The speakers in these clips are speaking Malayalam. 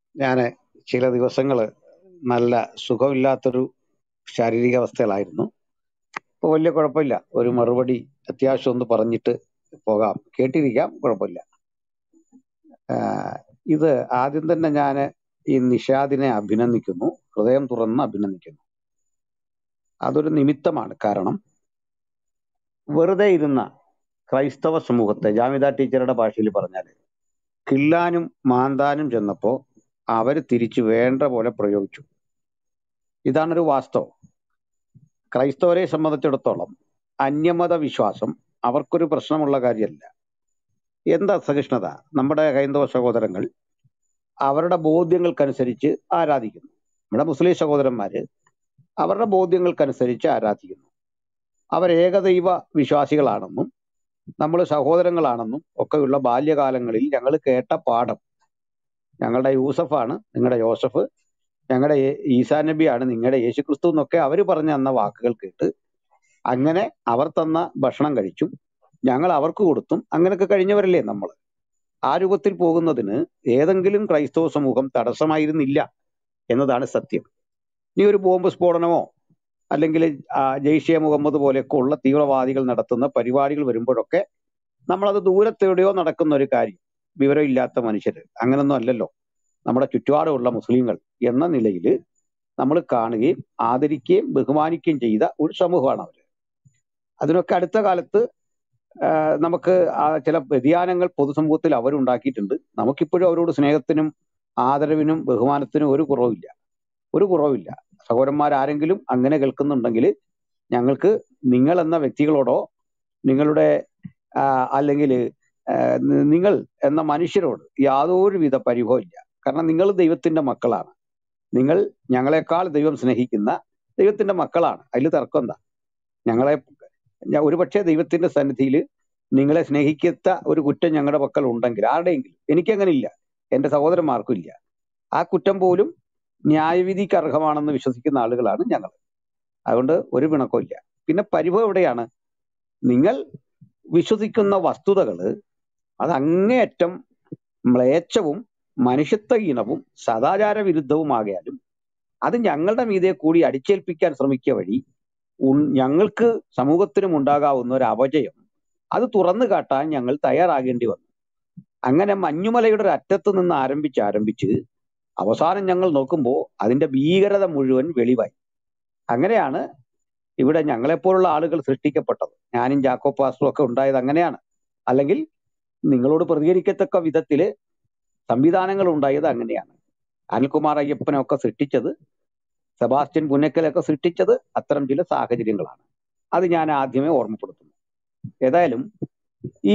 ഞാൻ ചില ദിവസങ്ങൾ നല്ല സുഖമില്ലാത്തൊരു ശാരീരിക അവസ്ഥയിലായിരുന്നു ഇപ്പൊ വലിയ കുഴപ്പമില്ല ഒരു മറുപടി അത്യാവശ്യം ഒന്ന് പറഞ്ഞിട്ട് പോകാം കേട്ടിരിക്കാം കുഴപ്പമില്ല ആഹ് ഇത് ആദ്യം തന്നെ ഞാൻ ഈ നിഷാദിനെ അഭിനന്ദിക്കുന്നു ഹൃദയം തുറന്ന് അഭിനന്ദിക്കുന്നു അതൊരു നിമിത്തമാണ് കാരണം വെറുതെ ഇരുന്ന ക്രൈസ്തവ സമൂഹത്തെ ജാമിദ ടീച്ചറുടെ ഭാഷയിൽ പറഞ്ഞാൽ കില്ലാനും മാന്താനും ചെന്നപ്പോ അവര് തിരിച്ചു വേണ്ട പോലെ പ്രയോഗിച്ചു ഇതാണൊരു വാസ്തവം ക്രൈസ്തവരെ സംബന്ധിച്ചിടത്തോളം അന്യമത വിശ്വാസം അവർക്കൊരു പ്രശ്നമുള്ള കാര്യമല്ല എന്താ സഹിഷ്ണുത നമ്മുടെ ഹൈന്ദവ സഹോദരങ്ങൾ അവരുടെ ബോധ്യങ്ങൾക്കനുസരിച്ച് ആരാധിക്കുന്നു നമ്മുടെ മുസ്ലിം സഹോദരന്മാര് അവരുടെ ബോധ്യങ്ങൾക്കനുസരിച്ച് ആരാധിക്കുന്നു അവർ ഏകദൈവ വിശ്വാസികളാണെന്നും നമ്മൾ സഹോദരങ്ങളാണെന്നും ഒക്കെയുള്ള ബാല്യകാലങ്ങളിൽ ഞങ്ങൾ കേട്ട പാഠം ഞങ്ങളുടെ യൂസഫാണ് നിങ്ങളുടെ യോസഫ് ഞങ്ങളുടെ യേ- ഈസാ നബിയാണ് നിങ്ങളുടെ യേശുക്രിസ്തു എന്നൊക്കെ അവർ പറഞ്ഞു തന്ന വാക്കുകൾ കേട്ട് അങ്ങനെ അവർ തന്ന ഭക്ഷണം കഴിച്ചും ഞങ്ങൾ അവർക്ക് കൊടുത്തും അങ്ങനെയൊക്കെ കഴിഞ്ഞവരല്ലേ നമ്മൾ ആ രൂപത്തിൽ പോകുന്നതിന് ഏതെങ്കിലും ക്രൈസ്തവ സമൂഹം തടസ്സമായിരുന്നില്ല എന്നതാണ് സത്യം ഇനി ഒരു ബോംബ് സ്ഫോടനമോ അല്ലെങ്കിൽ ആ, ജെയ്ഷെ മുഹമ്മദ് പോലെയൊക്കെ ഉള്ള തീവ്രവാദികൾ നടത്തുന്ന പരിപാടികൾ വരുമ്പോഴൊക്കെ നമ്മളത് ദൂരത്തെവിടെയോ നടക്കുന്ന ഒരു കാര്യം വിവരമില്ലാത്ത മനുഷ്യര് അങ്ങനൊന്നും അല്ലല്ലോ നമ്മുടെ ചുറ്റുപാടുമുള്ള മുസ്ലിങ്ങൾ എന്ന നിലയിൽ നമ്മൾ കാണുകയും ആദരിക്കുകയും ബഹുമാനിക്കുകയും ചെയ്ത ഒരു സമൂഹമാണ് അവർ അതിനൊക്കെ അടുത്ത കാലത്ത് ആ, നമുക്ക് ആ ചില വ്യതിയാനങ്ങൾ പൊതുസമൂഹത്തിൽ അവരുണ്ടാക്കിയിട്ടുണ്ട് നമുക്കിപ്പോഴും അവരോട് സ്നേഹത്തിനും ആദരവിനും ബഹുമാനത്തിനും ഒരു കുറവില്ല ഒരു കുറവില്ല സഹോദരന്മാർ ആരെങ്കിലും അങ്ങനെ കേൾക്കുന്നുണ്ടെങ്കിൽ ഞങ്ങൾക്ക് നിങ്ങൾ എന്ന വ്യക്തികളോടോ നിങ്ങളുടെ ആ, അല്ലെങ്കിൽ നിങ്ങൾ എന്ന മനുഷ്യരോട് യാതൊരുവിധ പരിഭവം ഇല്ല കാരണം നിങ്ങൾ ദൈവത്തിന്റെ മക്കളാണ് നിങ്ങൾ ഞങ്ങളെക്കാൾ ദൈവം സ്നേഹിക്കുന്ന ദൈവത്തിന്റെ മക്കളാണ് അതിൽ തർക്കം എന്താ ഞങ്ങളെ ഞാൻ ഒരുപക്ഷെ ദൈവത്തിന്റെ സന്നിധിയിൽ നിങ്ങളെ സ്നേഹിക്കാത്ത ഒരു കുറ്റം ഞങ്ങളുടെ പക്കൽ ഉണ്ടെങ്കിൽ ആരുടെയെങ്കിലും എനിക്കങ്ങനെ ഇല്ല എന്റെ സഹോദരന്മാർക്കും ഇല്ല ആ കുറ്റം പോലും ന്യായവിധിക്ക് അർഹമാണെന്ന് വിശ്വസിക്കുന്ന ആളുകളാണ് ഞങ്ങൾ അതുകൊണ്ട് ഒരു പിണക്കവും ഇല്ല പിന്നെ പരിഭവം എവിടെയാണ് നിങ്ങൾ വിശ്വസിക്കുന്ന വസ്തുതകള് അത് അങ്ങേയറ്റം മ്ലേച്ഛവും മനുഷ്യത്വഹീനവും സദാചാര വിരുദ്ധവുമാകയാലും അത് ഞങ്ങളുടെ മീതെ കൂടി അടിച്ചേൽപ്പിക്കാൻ ശ്രമിക്കുക വഴി ഉൺ- ഞങ്ങൾക്ക് സമൂഹത്തിനും ഉണ്ടാകാവുന്ന ഒരു അപജയം അത് തുറന്നു കാട്ടാൻ ഞങ്ങൾ തയ്യാറാകേണ്ടി വന്നു അങ്ങനെ മഞ്ഞുമലയുടെ ഒരു അറ്റത്ത് നിന്ന് ആരംഭിച്ച് ആരംഭിച്ച് അവസാനം ഞങ്ങൾ നോക്കുമ്പോൾ അതിന്റെ ഭീകരത മുഴുവൻ വെളിവായി അങ്ങനെയാണ് ഇവിടെ ഞങ്ങളെപ്പോലുള്ള ആളുകൾ സൃഷ്ടിക്കപ്പെട്ടത് ഞാനും ജാക്കോ പാസ്റ്ററും ഒക്കെ ഉണ്ടായത് അങ്ങനെയാണ് അല്ലെങ്കിൽ നിങ്ങളോട് പ്രതികരിക്കത്തക്ക വിധത്തില് സംവിധാനങ്ങൾ ഉണ്ടായത് അങ്ങനെയാണ് അനിൽകുമാർ അയ്യപ്പനൊക്കെ സൃഷ്ടിച്ചത് സെബാസ്റ്റ്യൻ പുന്നക്കലൊക്കെ സൃഷ്ടിച്ചത് അത്തരം ചില സാഹചര്യങ്ങളാണ് അത് ഞാൻ ആദ്യമേ ഓർമ്മപ്പെടുത്തുന്നു ഏതായാലും ഈ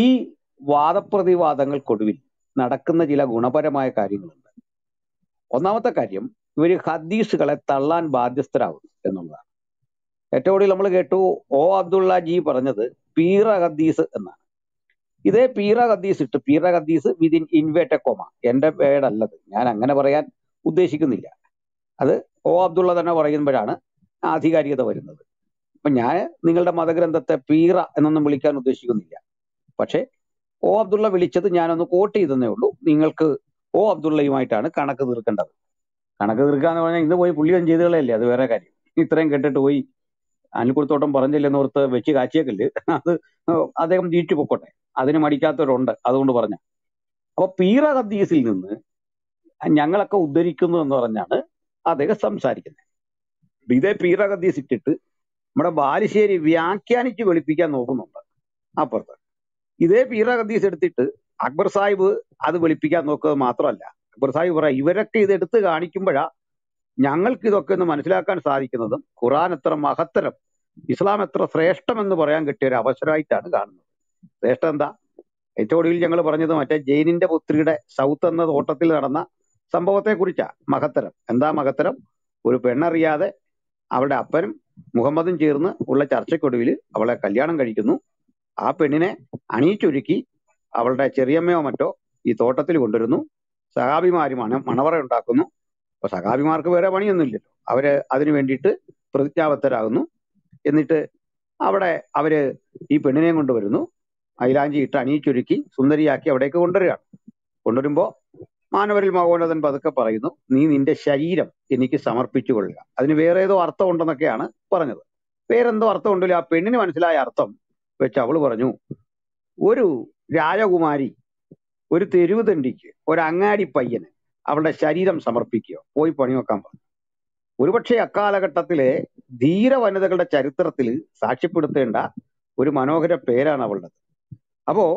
വാദപ്രതിവാദങ്ങൾക്കൊടുവിൽ നടക്കുന്ന ചില ഗുണപരമായ കാര്യങ്ങളുണ്ട് ഒന്നാമത്തെ കാര്യം ഇവര് ഹദീസുകളെ തള്ളാൻ ബാധ്യസ്ഥരാകുന്നു എന്നുള്ളതാണ് ഏറ്റവും കൂടുതൽ നമ്മൾ കേട്ടു ഓ അബ്ദുള്ള ജി പറഞ്ഞത് പീറ ഹദീസ് എന്നാണ് ഇതേ പീറ ഹദീസ് ഇട്ട് പീറ ഹദീസ് വിതിൻ ഇൻവേറ്റ കോമ എന്റെ പേടല്ലത് ഞാൻ അങ്ങനെ പറയാൻ ഉദ്ദേശിക്കുന്നില്ല അത് ഓ അബ്ദുള്ള തന്നെ പറയുമ്പോഴാണ് ആധികാരികത വരുന്നത് അപ്പൊ ഞാൻ നിങ്ങളുടെ മതഗ്രന്ഥത്തെ പീറ എന്നൊന്നും വിളിക്കാൻ ഉദ്ദേശിക്കുന്നില്ല പക്ഷെ ഓ അബ്ദുള്ള വിളിച്ചത് ഞാനൊന്ന് കോട്ട് ചെയ്തെന്നേ ഉള്ളൂ നിങ്ങൾക്ക് ഓ അബ്ദുള്ളയുമായിട്ടാണ് കണക്ക് തീർക്കേണ്ടത് കണക്ക് തീർക്കാന്ന് പറഞ്ഞാൽ ഇന്ന് പോയി പുള്ളി ചെയ്ത് കളയല്ലേ അത് വേറെ കാര്യം ഇത്രയും കേട്ടിട്ട് പോയി അനിൽക്കുടത്തോട്ടം പറഞ്ഞില്ലെന്ന് ഓർത്ത് വെച്ച് കാച്ചിയേക്കല്ല് അത് അദ്ദേഹം ജീവിച്ചു പൊക്കോട്ടെ അതിന് മടിക്കാത്തവരുണ്ട് അതുകൊണ്ട് പറഞ്ഞ അപ്പൊ പീറ ഹദീസിൽ നിന്ന് ഞങ്ങളൊക്കെ ഉദ്ധരിക്കുന്നു എന്ന് പറഞ്ഞാണ് അദ്ദേഹം സംസാരിക്കുന്നത് അപ്പൊ ഇതേ പീറ ഹദീസ് ഇട്ടിട്ട് നമ്മുടെ ബാലുശ്ശേരി വ്യാഖ്യാനിച്ച് വെളുപ്പിക്കാൻ നോക്കുന്നുണ്ട് അപ്പുറത്ത് ഇതേ പീറ ഹദീസ് എടുത്തിട്ട് അക്ബർ സാഹിബ് അത് വെളുപ്പിക്കാൻ നോക്കുന്നത് മാത്രമല്ല അക്ബർ സാഹിബ് പറയാം ഇവരൊക്കെ ഇത് എടുത്ത് കാണിക്കുമ്പോഴാ ഞങ്ങൾക്ക് ഇതൊക്കെ ഒന്ന് മനസ്സിലാക്കാൻ സാധിക്കുന്നതും ഖുറാൻ എത്ര മഹത്തരം ഇസ്ലാം എത്ര ശ്രേഷ്ഠമെന്ന് പറയാൻ കിട്ടിയ ഒരു അവസരമായിട്ടാണ് കാണുന്നത് ശ്രേഷ്ഠം എന്താ ഏറ്റവും ഒടുവിൽ ഞങ്ങൾ പറഞ്ഞത് മറ്റേ ജെയിനിന്റെ പുത്രിയുടെ സൗത്ത് എന്ന തോട്ടത്തിൽ നടന്ന സംഭവത്തെ കുറിച്ചാ മഹത്തരം എന്താ മഹത്തരം ഒരു പെണ്ണറിയാതെ അവളുടെ അപ്പനും മുഹമ്മദും ചേർന്ന് ഉള്ള ചർച്ചയ്ക്കൊടുവിൽ അവളെ കല്യാണം കഴിക്കുന്നു ആ പെണ്ണിനെ അണിയിച്ചൊരുക്കി അവളുടെ ചെറിയമ്മയോ മറ്റോ ഈ തോട്ടത്തിൽ കൊണ്ടുവരുന്നു സഹാബിമാര് മണ മണവറ ഉണ്ടാക്കുന്നു അപ്പൊ സഹാബിമാർക്ക് വേറെ പണിയൊന്നുമില്ലല്ലോ അവര് അതിനു വേണ്ടിയിട്ട് പ്രതിജ്ഞാബദ്ധരാകുന്നു എന്നിട്ട് അവിടെ അവര് ഈ പെണ്ണിനെയും കൊണ്ടുവരുന്നു മൈലാഞ്ചി ഇട്ട് അണിയിച്ചൊരുക്കി സുന്ദരിയാക്കി അവിടേക്ക് കൊണ്ടുവരികയാണ് കൊണ്ടുവരുമ്പോ മാനവരിൽ മഹോന്നതൻ പതുക്കെ പറയുന്നു നീ നിന്റെ ശരീരം എനിക്ക് സമർപ്പിച്ചു കൊള്ളുക അതിന് വേറെ ഏതോ അർത്ഥം ഉണ്ടെന്നൊക്കെയാണ് പറഞ്ഞത് വേറെന്തോ അർത്ഥം ഉണ്ടല്ലോ ആ പെണ്ണിന് മനസ്സിലായ അർത്ഥം വെച്ച് അവള് പറഞ്ഞു ഒരു രാജകുമാരി ഒരു തെരുവ് തണ്ടിക്ക് ഒരു അങ്ങാടി പയ്യന് അവളുടെ ശരീരം സമർപ്പിക്കുക പോയി പണി നോക്കാൻ പറഞ്ഞു ഒരുപക്ഷെ അക്കാലഘട്ടത്തിലെ ധീര വനിതകളുടെ ചരിത്രത്തിൽ സാക്ഷ്യപ്പെടുത്തേണ്ട ഒരു മനോഹര പേരാണ് അവളുടെ അപ്പോ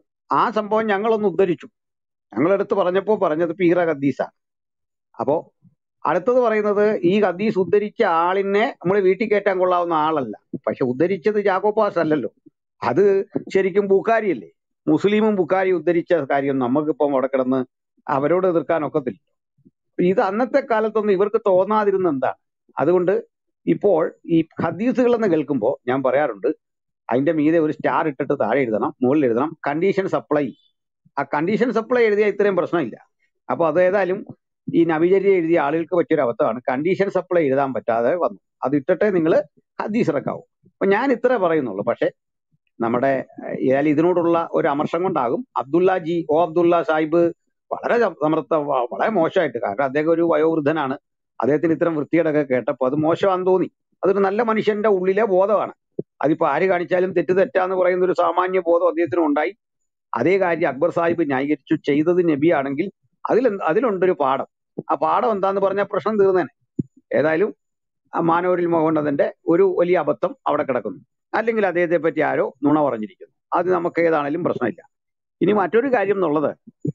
ആ സംഭവം ഞങ്ങളൊന്ന് ഉദ്ധരിച്ചു ഞങ്ങളെടുത്ത് പറഞ്ഞപ്പോ പറഞ്ഞത് പീറ ഖദ്ദീസാണ് അപ്പോ അടുത്തത് പറയുന്നത് ഈ ഖദ്ദീസ് ഉദ്ധരിച്ച ആളിനെ നമ്മൾ വീട്ടിൽ കയറ്റാൻ കൊള്ളാവുന്ന ആളല്ല പക്ഷെ ഉദ്ധരിച്ചത് ജാക്കോപാസ് അല്ലല്ലോ അത് ശരിക്കും ബുഖാരിയല്ലേ മുസ്ലിമും ബുഖാരി ഉദ്ധരിച്ച കാര്യം നമുക്കിപ്പം അവിടെ കിടന്ന് അവരോട് എതിർക്കാൻ ഒക്കത്തില്ല ഇത് അന്നത്തെ കാലത്തൊന്നും ഇവർക്ക് തോന്നാതിരുന്ന എന്താണ് അതുകൊണ്ട് ഇപ്പോൾ ഈ ഹദീസുകൾ എന്ന് കേൾക്കുമ്പോൾ ഞാൻ പറയാറുണ്ട് അതിന്റെ മീതെ ഒരു സ്റ്റാർ ഇട്ടിട്ട് താഴെ എഴുതണം മുകളിൽ എഴുതണം കണ്ടീഷൻ സപ്ലൈ ആ കണ്ടീഷൻ സപ്ലൈ എഴുതിയ ഇത്രയും പ്രശ്നമില്ല അപ്പൊ അത് ഏതായാലും ഈ നവീചര്യ എഴുതിയ ആളുകൾക്ക് പറ്റിയൊരു അബദ്ധമാണ് കണ്ടീഷൻ സപ്ലൈ എഴുതാൻ പറ്റാതെ വന്നു അത് ഇട്ടിട്ടേ നിങ്ങൾ ഹദീസ് ഇറക്കാവൂ അപ്പൊ ഞാൻ ഇത്ര പറയുന്നുള്ളൂ പക്ഷെ നമ്മുടെ ഏഹ്, ഏതായാലും ഇതിനോടുള്ള ഒരു അമർഷം കൊണ്ടാകും അബ്ദുള്ള ജി ഓ അബ്ദുള്ള സാഹിബ് വളരെ സം- സമർത്ഥ വ- വളരെ മോശമായിട്ട് കാരണം അദ്ദേഹം ഒരു വയോവൃദ്ധനാണ് അദ്ദേഹത്തിന് ഇത്തരം വൃത്തികേടൊക്കെ കേട്ടപ്പോൾ അത് മോശമാണെന്ന് തോന്നി അതൊരു നല്ല മനുഷ്യന്റെ ഉള്ളിലെ ബോധമാണ് അതിപ്പോ ആര് കാണിച്ചാലും തെറ്റ് തെറ്റാന്ന് പറയുന്ന ഒരു സാമാന്യ ബോധം അദ്ദേഹത്തിന് ഉണ്ടായി അതേ കാര്യം അക്ബർ സാഹിബ് ന്യായീകരിച്ചു ചെയ്തത് നബിയാണെങ്കിൽ അതിൽ അതിലുണ്ടൊരു പാഠം ആ പാഠം എന്താന്ന് പറഞ്ഞാൽ പ്രശ്നം തീർന്നേനെ ഏതായാലും ആ മാനവരിൽ മോഹനന്റെ ഒരു വലിയ അബദ്ധം അവിടെ കിടക്കുന്നു അല്ലെങ്കിൽ അദ്ദേഹത്തെ പറ്റി ആരോ നുണ പറഞ്ഞിരിക്കുന്നു അത് നമുക്ക് ഏതാണേലും പ്രശ്നമില്ല ഇനി മറ്റൊരു കാര്യം എന്നുള്ളത്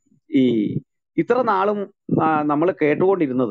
ഈ ഇത്ര നാളും നമ്മൾ കേട്ടുകൊണ്ടിരുന്നത്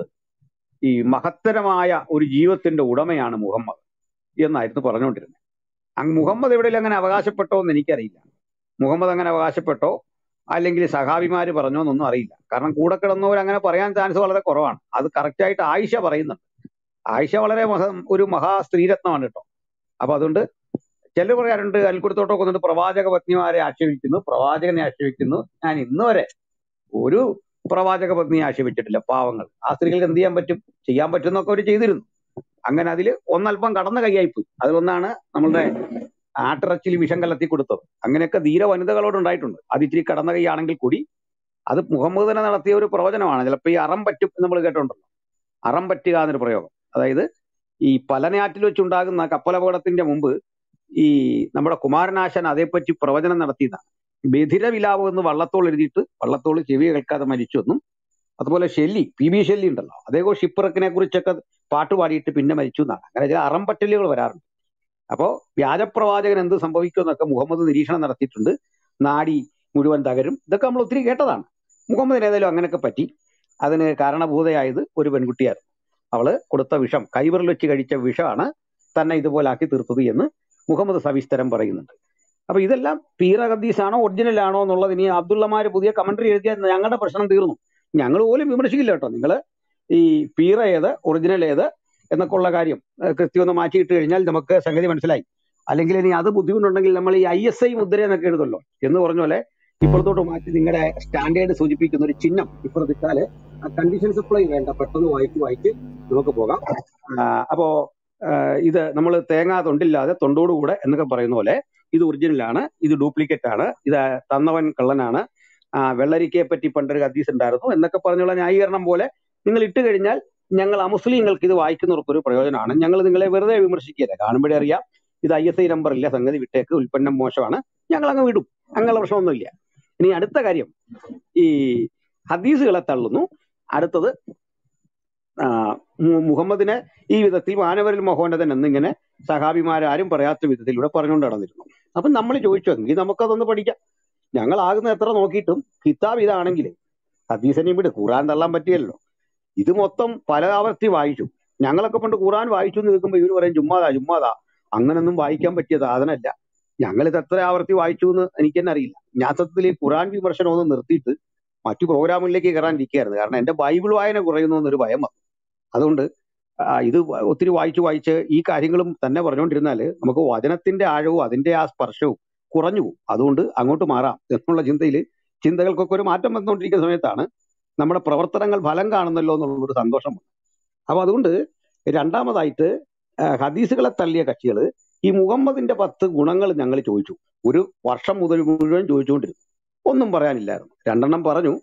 ഈ മഹത്തരമായ ഒരു ജീവിതത്തിന്റെ ഉടമയാണ് മുഹമ്മദ് എന്നായിരുന്നു പറഞ്ഞുകൊണ്ടിരുന്നത് അങ്ങ് മുഹമ്മദ് എവിടെയെങ്കിലും അങ്ങനെ അവകാശപ്പെട്ടോ എന്ന് എനിക്കറിയില്ല മുഹമ്മദ് അങ്ങനെ അവകാശപ്പെട്ടോ അല്ലെങ്കിൽ സഹാബിമാര് പറഞ്ഞോ എന്നൊന്നും അറിയില്ല കാരണം കൂടെ കിടന്നവർ അങ്ങനെ പറയാൻ ചാൻസ് വളരെ കുറവാണ് അത് correct ആയിട്ട് ആയിഷ പറയുന്നുണ്ട് ആയിഷ വളരെ മഹ ഒരു മഹാ സ്ത്രീരത്നമാണ് കേട്ടോ അപ്പൊ അതുകൊണ്ട് ചിലർ പറയാറുണ്ട് അൽക്കുടത്തോട്ടൊക്കെ വന്നിട്ട് പ്രവാചക പത്നിമാരെ ആക്ഷേപിക്കുന്നു പ്രവാചകനെ ആക്ഷേപിക്കുന്നു ഞാൻ ഇന്ന് വരെ ഒരു പ്രവാചക പത്നിയെ ആക്ഷേപിച്ചിട്ടില്ല പാവങ്ങൾ ആ സ്ത്രീകൾക്ക് എന്ത് ചെയ്യാൻ പറ്റും ചെയ്യാൻ പറ്റുന്നൊക്കെ അവർ ചെയ്തിരുന്നു അങ്ങനെ അതിൽ ഒന്നല്പം കടന്ന കൈയായിപ്പോയി അതിലൊന്നാണ് നമ്മളുടെ ആട്ടിറച്ചിൽ വിഷം കലർത്തി കൊടുത്തത് അങ്ങനെയൊക്കെ ധീര വനിതകളോട് ഉണ്ടായിട്ടുണ്ട് അത് ഇച്ചിരി കടന്ന കൈയാണെങ്കിൽ കൂടി അത് മുഹമ്മദ് തന്നെ നടത്തിയ ഒരു പ്രവചനമാണ് ചിലപ്പോൾ ഈ അറം പറ്റും എന്ന് നമ്മൾ കേട്ടിട്ടുണ്ടല്ലോ അറം പറ്റുക എന്നൊരു പ്രയോഗം അതായത് ഈ പലനാറ്റിൽ വെച്ചുണ്ടാകുന്ന കപ്പലപകടത്തിന്റെ മുമ്പ് ഈ നമ്മുടെ കുമാരനാശൻ അതേപ്പറ്റി പ്രവചനം നടത്തിയതാണ് ബധിര വിലാപം എന്ന് വള്ളത്തോൾ എഴുതിയിട്ട് വള്ളത്തോൾ ചെവി കേൾക്കാതെ മരിച്ചു എന്നും അതുപോലെ ഷെല്ലി പി ബി ഷെല്ലി ഉണ്ടല്ലോ അദ്ദേഹം ഷിപ്പ്റക്കിനെ കുറിച്ചൊക്കെ പാട്ട് പാടിയിട്ട് പിന്നെ മരിച്ചു എന്നാണ് അങ്ങനെ ചില അറംപറ്റലുകൾ വരാറുണ്ട് അപ്പോ വ്യാജപ്രവാചകൻ എന്ത് സംഭവിക്കും എന്നൊക്കെ മുഹമ്മദ് നിരീക്ഷണം നടത്തിയിട്ടുണ്ട് നാടി മുഴുവൻ തകരും ഇതൊക്കെ നമ്മൾ ഒത്തിരി കേട്ടതാണ് മുഹമ്മദിന് ഏതായാലും അങ്ങനെയൊക്കെ പറ്റി അതിന് കാരണഭൂതയായത് ഒരു പെൺകുട്ടിയായിരുന്നു അവള് കൊടുത്ത വിഷം കൈവറിൽ വെച്ച് കഴിച്ച വിഷമാണ് തന്നെ ഇതുപോലെ ആക്കി തീർത്തത് എന്ന് മുഹമ്മദ് സവിസ്തരം പറയുന്നുണ്ട് അപ്പൊ ഇതെല്ലാം പീറ ഹദീസ് ആണോ ഒറിജിനൽ ആണോ എന്നുള്ളത് ഇനി അബ്ദുള്ളമാര് പുതിയ കമന്ററി എഴുതിയാൽ ഞങ്ങളുടെ പ്രശ്നം തീർന്നു ഞങ്ങൾ പോലും വിമർശിക്കില്ല കേട്ടോ നിങ്ങൾ ഈ പീറ ഏത് ഒറിജിനൽ ഏത് എന്നൊക്കെ ഉള്ള കാര്യം ഏഹ് കൃത്യം ഒന്ന് മാറ്റിയിട്ട് കഴിഞ്ഞാൽ നമുക്ക് സംഗതി മനസ്സിലായി അല്ലെങ്കിൽ ഇനി അത് ബുദ്ധിമുട്ടുണ്ടെങ്കിൽ നമ്മൾ ഈ ഐ എസ് ഐ മുദ്ര എന്നൊക്കെ എഴുതല്ലോ എന്ന് പറഞ്ഞ പോലെ ഇപ്പുറത്തോട്ട് മാറ്റി നിങ്ങളുടെ സ്റ്റാൻഡേർഡ് സൂചിപ്പിക്കുന്ന ഒരു ചിഹ്നം ഇപ്പുറത്തിട്ടാല് കണ്ടീഷൻ സപ്ലൈ വേണ്ട പെട്ടെന്ന് വായിച്ച് വായിച്ച് നമുക്ക് പോകാം ആ, അപ്പോ ആ, ഇത് നമ്മൾ തേങ്ങ തൊണ്ടില്ലാതെ തൊണ്ടോടുകൂടെ എന്നൊക്കെ പറയുന്ന പോലെ ഇത് ഒറിജിനൽ ആണ് ഇത് ഡ്യൂപ്ലിക്കേറ്റ് ആണ് ഇത് തന്നവൻ കള്ളനാണ് ആ, വെള്ളരിക്കയെ പറ്റി പണ്ടൊരു ഹദീസ് ഉണ്ടായിരുന്നു എന്നൊക്കെ പറഞ്ഞുള്ള ന്യായീകരണം പോലെ നിങ്ങൾ ഇട്ട് കഴിഞ്ഞാൽ ഞങ്ങൾ അമുസ്ലിങ്ങൾക്ക് ഇത് വായിക്കുന്നവർക്ക് ഒരു പ്രയോജനമാണ് ഞങ്ങൾ നിങ്ങളെ വെറുതെ വിമർശിക്കുകയില്ല കാണുമ്പോഴേ അറിയാം ഇത് ഐ എസ് ഐ നമ്പർ ഇല്ല സംഗതി വിട്ടേക്ക് ഉൽപ്പന്നം മോശമാണ് ഞങ്ങൾ അങ്ങ് വിടും അങ്ങനെയുള്ള പ്രശ്നമൊന്നുമില്ല ഇനി അടുത്ത കാര്യം ഈ ഹദീസുകളെ തള്ളുന്നു അടുത്തത് ആ, മു- മുഹമ്മദിനെ ഈ വിധത്തിൽ മാനവരിൽ മഹോന്നതൻ എന്നിങ്ങനെ സഹാബിമാരാരും പറയാത്ത വിധത്തിലൂടെ പറഞ്ഞുകൊണ്ട് നടന്നിരുന്നു അപ്പം നമ്മൾ ചോദിച്ചു എങ്കിൽ നമുക്കതൊന്ന് പഠിക്കാം ഞങ്ങൾ ആകുന്ന എത്ര നോക്കിയിട്ടും കിതാബ് ഇതാണെങ്കിൽ ഹദീസനെയും വിട് ഖുറാൻ തള്ളാൻ പറ്റിയല്ലോ ഇത് മൊത്തം പല ആവർത്തി വായിച്ചു ഞങ്ങളൊക്കെ പണ്ട് ഖുറാൻ വായിച്ചു എന്ന് കേൾക്കുമ്പോൾ ഇവർ പറയും ചുമ്മാതാ ചുമ്മാതാ അങ്ങനൊന്നും വായിക്കാൻ പറ്റിയ സാധനമല്ല ഞങ്ങൾ ഇത് എത്ര ആവർത്തി വായിച്ചു എന്ന് എനിക്ക് തന്നെ അറിയില്ല ഞാൻ സത്യത്തിൽ ഈ ഖുറാൻ വിമർശനം ഒന്ന് നിർത്തിയിട്ട് മറ്റു പ്രോഗ്രാമിലേക്ക് കയറാൻ ഇരിക്കുകയായിരുന്നു കാരണം എന്റെ ബൈബിൾ വായന കുറയുന്നു എന്നൊരു ഭയം വന്നു അതുകൊണ്ട് ആ, ഇത് വ- ഒത്തിരി വായിച്ചു വായിച്ച് ഈ കാര്യങ്ങളും തന്നെ പറഞ്ഞുകൊണ്ടിരുന്നാൽ നമുക്ക് വചനത്തിന്റെ ആഴവും അതിന്റെ ആ സ്പർശവും കുറഞ്ഞു പോകും അതുകൊണ്ട് അങ്ങോട്ട് മാറാം എന്നുള്ള ചിന്തയിൽ ചിന്തകൾക്കൊക്കെ ഒരു മാറ്റം വന്നുകൊണ്ടിരിക്കുന്ന സമയത്താണ് നമ്മുടെ പ്രവർത്തനങ്ങൾ ഫലം കാണുന്നല്ലോ എന്നുള്ളൊരു സന്തോഷം വന്നു. അപ്പൊ അതുകൊണ്ട് രണ്ടാമതായിട്ട് ആ, ഹദീസുകളെ തള്ളിയ കക്ഷികൾ ഈ മുഹമ്മദിന്റെ പത്ത് ഗുണങ്ങൾ ഞങ്ങൾ ചോദിച്ചു ഒരു വർഷം മുതൽ മുഴുവൻ ചോദിച്ചുകൊണ്ടിരുന്നു ഒന്നും പറയാനില്ലായിരുന്നു രണ്ടെണ്ണം പറഞ്ഞു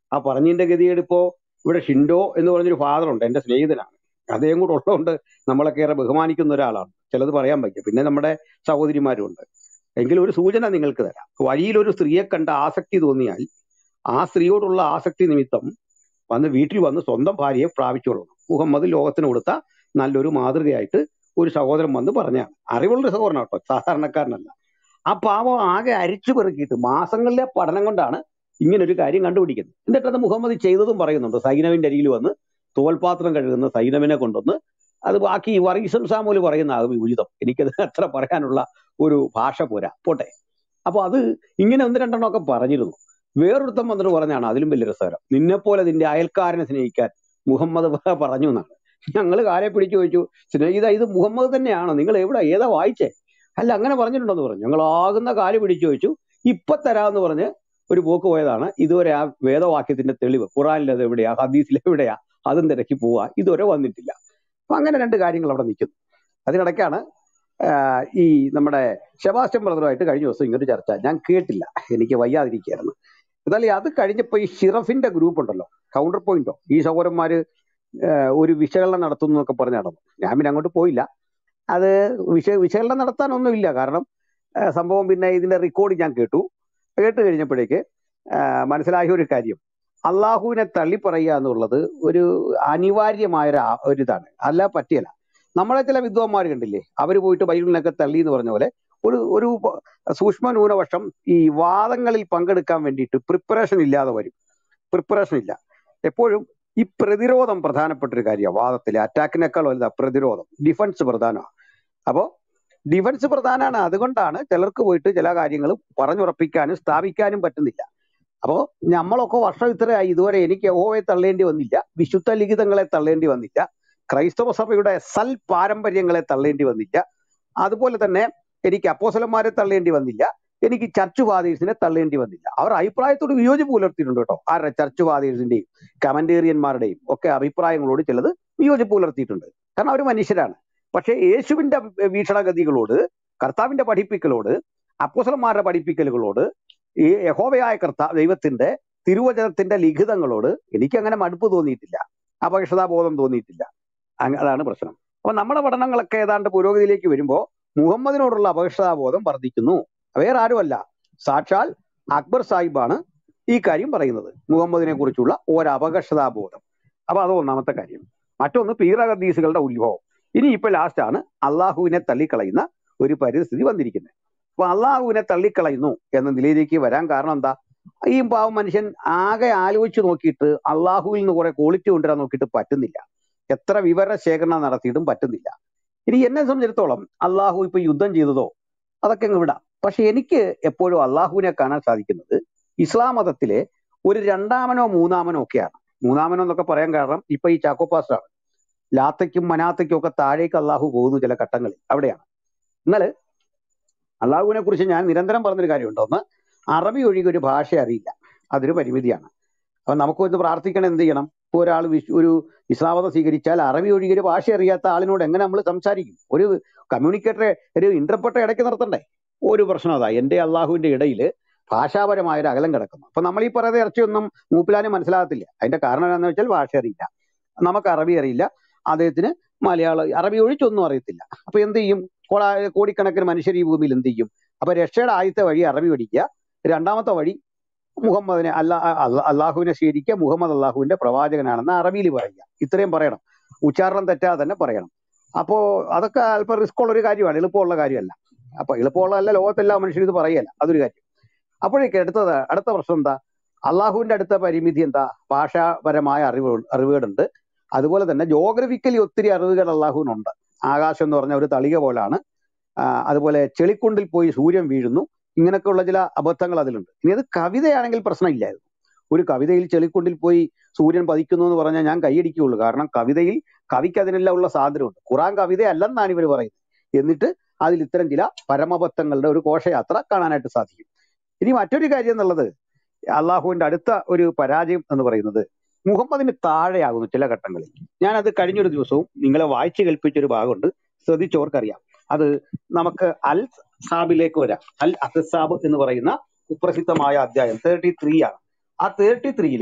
ആ പറഞ്ഞതിന്റെ ഗതികേട് ഇപ്പോ ഇവിടെ ഷിൻഡോ എന്ന് പറഞ്ഞൊരു ഫാദർ ഉണ്ട് എന്റെ സ്നേഹിതനാണ് അദ്ദേഹം കൂടെ ഉള്ളതുകൊണ്ട് നമ്മളൊക്കെ ഏറെ ബഹുമാനിക്കുന്ന ഒരാളാണ് ചിലത് പറയാൻ പറ്റും പിന്നെ നമ്മുടെ സഹോദരിമാരും ഉണ്ട് എങ്കിലും ഒരു സൂചന നിങ്ങൾക്ക് തരാം വഴിയിൽ ഒരു സ്ത്രീയെ കണ്ട ആസക്തി തോന്നിയാൽ ആ സ്ത്രീയോടുള്ള ആസക്തി നിമിത്തം വന്ന് വീട്ടിൽ വന്ന് സ്വന്തം ഭാര്യയെ പ്രാപിച്ചുകൊള്ളണം മുഹമ്മദ് ലോകത്തിന് കൊടുത്ത നല്ലൊരു മാതൃകയായിട്ട് ഒരു സഹോദരൻ വന്ന് പറഞ്ഞാണ് അറിവുള്ള സഹോദരൻ കേട്ടോ സാധാരണക്കാരനല്ല ആ പാവം ആകെ അരിച്ചു പെറുക്കിയിട്ട് മാസങ്ങളിലെ പഠനം കൊണ്ടാണ് ഇങ്ങനെ ഒരു കാര്യം കണ്ടുപിടിക്കുന്നത് എന്നിട്ട് അത് മുഹമ്മദ് ചെയ്തതും പറയുന്നുണ്ട് സൈനവിന്റെ അരികിൽ വന്ന് തോൽപാത്രം കഴുകുന്ന സൈനവിനെ കൊണ്ടുവന്ന് അത് ബാക്കി വർഗീസം സാമൂല് പറയുന്ന ആകും ഉചിതം എനിക്കത് അത്ര പറയാനുള്ള ഒരു ഭാഷ പോരാ പോട്ടെ അപ്പൊ അത് ഇങ്ങനെ ഒന്ന് രണ്ടെണ്ണമൊക്കെ പറഞ്ഞിരുന്നു വേറൊരുത്തം വന്നിട്ട് പറഞ്ഞാണ് അതിലും വലിയ രസകരം നിന്നെപ്പോലെ നിന്റെ അയൽക്കാരനെ സ്നേഹിക്കാൻ മുഹമ്മദ് പറഞ്ഞു എന്നാണ് ഞങ്ങൾ കാലെ പിടിച്ചു ചോദിച്ചു സ്നേഹിത ഇത് മുഹമ്മദ് തന്നെയാണോ നിങ്ങൾ എവിടെ ഏതാ വായിച്ചേ അല്ല അങ്ങനെ പറഞ്ഞിട്ടുണ്ടെന്ന് പറഞ്ഞു ഞങ്ങൾ ആകുന്ന കാല് പിടിച്ചു ചോദിച്ചു ഇപ്പൊ തരാമെന്ന് പറഞ്ഞ് ഒരു പോക്ക് പോയതാണ് ഇതുവരെ ആ വേദവാക്യത്തിന്റെ തെളിവ് ഖുറാനിൽ അത് എവിടെയാ ഹദീസിൽ എവിടെയാ അതും തിരക്കി പോവാ ഇതുവരെ വന്നിട്ടില്ല അപ്പൊ അങ്ങനെ രണ്ട് കാര്യങ്ങൾ അവിടെ നിൽക്കുന്നു അതിനിടയ്ക്കാണ് ആഹ് ഈ നമ്മുടെ സെബാസ്റ്റ്യൻ ബ്രദറുമായിട്ട് കഴിഞ്ഞ ദിവസം ഇങ്ങോട്ട് ചർച്ച ഞാൻ കേട്ടില്ല എനിക്ക് വയ്യാതിരിക്കുകയായിരുന്നു എന്നാലും അത് കഴിഞ്ഞപ്പോ ഈ ഷിറഫിന്റെ ഗ്രൂപ്പ് ഉണ്ടല്ലോ കൗണ്ടർ പോയിന്റോ ഈ സഹോദരന്മാര് ആഹ് ഒരു വിശകലനം നടത്തുന്നു എന്നൊക്കെ പറഞ്ഞ് നടന്നു ഞാൻ പിന്നെ അങ്ങോട്ട് പോയില്ല അത് വിശ വിശകലനം നടത്താനൊന്നുമില്ല കാരണം ആഹ് സംഭവം പിന്നെ ഇതിന്റെ റെക്കോർഡ് ഞാൻ കേട്ടു കേട്ട് കഴിഞ്ഞപ്പോഴേക്ക് ആഹ് മനസ്സിലായ ഒരു കാര്യം അള്ളാഹുവിനെ തള്ളി പറയുക എന്നുള്ളത് ഒരു അനിവാര്യമായ ഒരു ആ- ഒരു ഇതാണ് അല്ല പറ്റിയല്ല നമ്മളെ ചില വിദ്വാന്മാർ കണ്ടില്ലേ അവർ പോയിട്ട് ബൈബിളിനൊക്കെ തള്ളി എന്ന് പറഞ്ഞ പോലെ ഒരു ഒരു പ- സൂക്ഷ്മ ന്യൂനപക്ഷം ഈ വാദങ്ങളിൽ പങ്കെടുക്കാൻ വേണ്ടിയിട്ട് പ്രിപ്പറേഷൻ ഇല്ലാതെ വരും പ്രിപ്പറേഷൻ ഇല്ല എപ്പോഴും ഈ പ്രതിരോധം പ്രധാനപ്പെട്ട ഒരു കാര്യമാണ് വാദത്തിൽ അറ്റാക്കിനേക്കാൾ വലുതാ പ്രതിരോധം ഡിഫൻസ് പ്രധാനമാണ് അപ്പോ ഡിഫൻസ് പ്രധാനമാണ് അതുകൊണ്ടാണ് ചിലർക്ക് പോയിട്ട് ചില കാര്യങ്ങൾ പറഞ്ഞുറപ്പിക്കാനും സ്ഥാപിക്കാനും പറ്റുന്നില്ല അപ്പോ നമ്മളൊക്കെ വർഷം ഇത്രയായി ഇതുവരെ എനിക്ക് യഹോവയെ തള്ളേണ്ടി വന്നില്ല വിശുദ്ധ ലിഖിതങ്ങളെ തള്ളേണ്ടി വന്നില്ല ക്രൈസ്തവ സഭയുടെ സൽ പാരമ്പര്യങ്ങളെ തള്ളേണ്ടി വന്നില്ല അതുപോലെ തന്നെ എനിക്ക് അപ്പോസലന്മാരെ തള്ളേണ്ടി വന്നില്ല എനിക്ക് ചർച്ച് ഫാദേഴ്സിനെ തള്ളേണ്ടി വന്നില്ല അവർ അഭിപ്രായത്തോട് വിയോജിപ്പ് പുലർത്തിയിട്ടുണ്ട് കേട്ടോ ആരുടെ ചർച്ച് ഫാദേഴ്സിന്റെയും കമന്റേറിയന്മാരുടെയും ഒക്കെ അഭിപ്രായങ്ങളോട് ചിലത് വിയോജിപ്പ് പുലർത്തിയിട്ടുണ്ട് കാരണം അവർ മനുഷ്യരാണ് പക്ഷേ യേശുവിന്റെ വീക്ഷണഗതികളോട് കർത്താവിന്റെ പഠിപ്പിക്കലോട് അപ്പോസലന്മാരുടെ പഠിപ്പിക്കലുകളോട് ഈ യഹോവയായ കർത്താ ദൈവത്തിന്റെ തിരുവചനത്തിന്റെ ലിഖിതങ്ങളോട് എനിക്ക് അങ്ങനെ മടുപ്പ് തോന്നിയിട്ടില്ല അപകർഷതാബോധം തോന്നിയിട്ടില്ല അങ്ങ- അതാണ് പ്രശ്നം അപ്പൊ നമ്മുടെ പഠനങ്ങളൊക്കെ ഏതാണ്ട് പുരോഗതിയിലേക്ക് വരുമ്പോൾ മുഹമ്മദിനോടുള്ള അപകർഷതാബോധം വർദ്ധിക്കുന്നു വേറെ ആരുമല്ല സാക്ഷാൽ അക്ബർ സാഹിബാണ് ഈ കാര്യം പറയുന്നത് മുഹമ്മദിനെ കുറിച്ചുള്ള ഒരു അപകർഷതാബോധം അപ്പൊ അത് ഒന്നാമത്തെ കാര്യം മറ്റൊന്ന് പീറഹദീസുകളുടെ ഉത്ഭവം ഇനി ഇപ്പൊ ലാസ്റ്റ് ആണ് അള്ളാഹുവിനെ തള്ളിക്കളയുന്ന ഒരു പരിസ്ഥിതി വന്നിരിക്കുന്നത് അപ്പൊ അള്ളാഹുവിനെ തള്ളിക്കളയുന്നു എന്ന നിലയിലേക്ക് വരാൻ കാരണം എന്താ ഈ പാവം മനുഷ്യൻ ആകെ ആലോചിച്ച് നോക്കിയിട്ട് അള്ളാഹുവിൽ നിന്ന് കുറെ ക്വാളിറ്റി കൊണ്ടുവരാൻ നോക്കിയിട്ട് പറ്റുന്നില്ല എത്ര വിവര ശേഖരണം നടത്തിയിട്ടും പറ്റുന്നില്ല ഇനി എന്നെ സംബന്ധിച്ചിടത്തോളം അള്ളാഹു ഇപ്പൊ യുദ്ധം ചെയ്തതോ അതൊക്കെ അങ്ങ് വിടാം പക്ഷെ എനിക്ക് എപ്പോഴും അള്ളാഹുവിനെ കാണാൻ സാധിക്കുന്നത് ഇസ്ലാം മതത്തിലെ ഒരു രണ്ടാമനോ മൂന്നാമനോ ഒക്കെയാണ് മൂന്നാമനോ എന്നൊക്കെ പറയാൻ കാരണം ഇപ്പൊ ഈ ചാക്കോ പാസ്റ്ററാണ് ലാത്തയ്ക്കും മനാത്തയ്ക്കും ഒക്കെ താഴേക്ക് അള്ളാഹു പോകുന്നു ചില ഘട്ടങ്ങളിൽ അവിടെയാണ് എന്നാൽ അള്ളാഹുവിനെ കുറിച്ച് ഞാൻ നിരന്തരം പറഞ്ഞൊരു കാര്യമുണ്ട് ഒന്ന് അറബി ഒഴികെ ഒരു ഭാഷ അറിയില്ല അതൊരു പരിമിതിയാണ് അപ്പൊ നമുക്ക് ഒന്ന് പ്രാർത്ഥിക്കണം എന്ത് ചെയ്യണം ഇപ്പൊ ഒരാൾ വിശ് ഒരു ഇസ്ലാം മതം സ്വീകരിച്ചാൽ അറബി ഒഴികെ ഒരു ഭാഷ അറിയാത്ത ആളിനോട് എങ്ങനെ നമ്മൾ സംസാരിക്കും ഒരു കമ്മ്യൂണിക്കേറ്ററെ ഒരു ഇന്റർപ്രട്ടർ ഇടയ്ക്ക് നിർത്തണ്ടേ ഒരു പ്രശ്നം അതാ എന്റെ അള്ളാഹുവിന്റെ ഇടയിൽ ഭാഷാപരമായ ഒരു അകലം കിടക്കുന്നു അപ്പൊ നമ്മൾ ഈ പറയുന്ന ഇറച്ചിയൊന്നും മൂപ്പിലാനും മനസ്സിലാകത്തില്ല അതിന്റെ കാരണം എന്താണെന്ന് വെച്ചാൽ ഭാഷ അറിയില്ല നമുക്ക് അറബി അറിയില്ല അദ്ദേഹത്തിന് മലയാളം അറബി ഒഴിച്ചൊന്നും അറിയത്തില്ല അപ്പൊ എന്ത് ചെയ്യും കോടാ- കോടിക്കണക്കിന് മനുഷ്യർ ഈ ഭൂമിയിൽ എന്ത് ചെയ്യും അപ്പൊ രക്ഷയുടെ ആദ്യത്തെ വഴി അറബി പഠിക്കുക രണ്ടാമത്തെ വഴി മുഹമ്മദിനെ അല്ലാ അല്ല- അള്ളാഹുവിനെ സ്വീകരിക്കുക മുഹമ്മദ് അള്ളാഹുവിന്റെ പ്രവാചകനാണെന്ന് അറബിയിൽ പറയുക ഇത്രയും പറയണം ഉച്ചാരണം തെറ്റാതെ തന്നെ പറയണം അപ്പോ അതൊക്കെ അല്പം റിസ്ക് ഉള്ള ഒരു കാര്യമാണ് എളുപ്പമുള്ള കാര്യമല്ല അപ്പൊ എളുപ്പമുള്ളതല്ല ലോകത്തെല്ലാ മനുഷ്യരും ഇത് പറയല്ല അതൊരു കാര്യം അപ്പോഴേക്ക് അടുത്തത് അടുത്ത പ്രശ്നം എന്താ അള്ളാഹുവിന്റെ അടുത്ത പരിമിതി എന്താ ഭാഷാപരമായ അറിവ് അറിവുകളുണ്ട് അതുപോലെ തന്നെ ജോഗ്രഫിക്കലി ഒത്തിരി അറിവുകൾ അള്ളാഹുവിനുണ്ട് ആകാശം എന്ന് പറഞ്ഞ ഒരു തളിക പോലാണ് ആ, അതുപോലെ ചെളിക്കുണ്ടിൽ പോയി സൂര്യൻ വീഴുന്നു ഇങ്ങനെയൊക്കെയുള്ള ചില അബദ്ധങ്ങൾ അതിലുണ്ട് ഇനി അത് കവിതയാണെങ്കിൽ പ്രശ്നമില്ലായിരുന്നു ഒരു കവിതയിൽ ചെളിക്കുണ്ടിൽ പോയി സൂര്യൻ പതിക്കുന്നു എന്ന് പറഞ്ഞാൽ ഞാൻ കൈയടിക്കുകയുള്ളൂ കാരണം കവിതയിൽ കവിക്ക് അതിനെല്ലാം ഉള്ള സ്വാതന്ത്ര്യമുണ്ട് ഖുറാൻ കവിതയല്ലെന്നാണ് ഇവർ പറയുന്നത് എന്നിട്ട് അതിൽ ഇത്തരം ചില പരമബദ്ധങ്ങളുടെ ഒരു ഘോഷയാത്ര കാണാനായിട്ട് സാധിക്കും ഇനി മറ്റൊരു കാര്യം എന്നുള്ളത് അള്ളാഹുവിന്റെ അടുത്ത ഒരു പരാജയം എന്ന് പറയുന്നത് മുഹമ്മദിന് താഴെയാകുന്നു ചില ഘട്ടങ്ങളിൽ ഞാനത് കഴിഞ്ഞൊരു ദിവസവും നിങ്ങളെ വായിച്ചു കേൾപ്പിച്ച ഒരു ഭാഗമുണ്ട് ശ്രദ്ധിച്ചവർക്കറിയാം അത് നമുക്ക് അൽ സാബിലേക്ക് വരാം അൽ അഹസാബ് എന്ന് പറയുന്ന കുപ്രസിദ്ധമായ അധ്യായം തേർട്ടി ത്രീ ആണ് ആ തേർട്ടി ത്രീയില്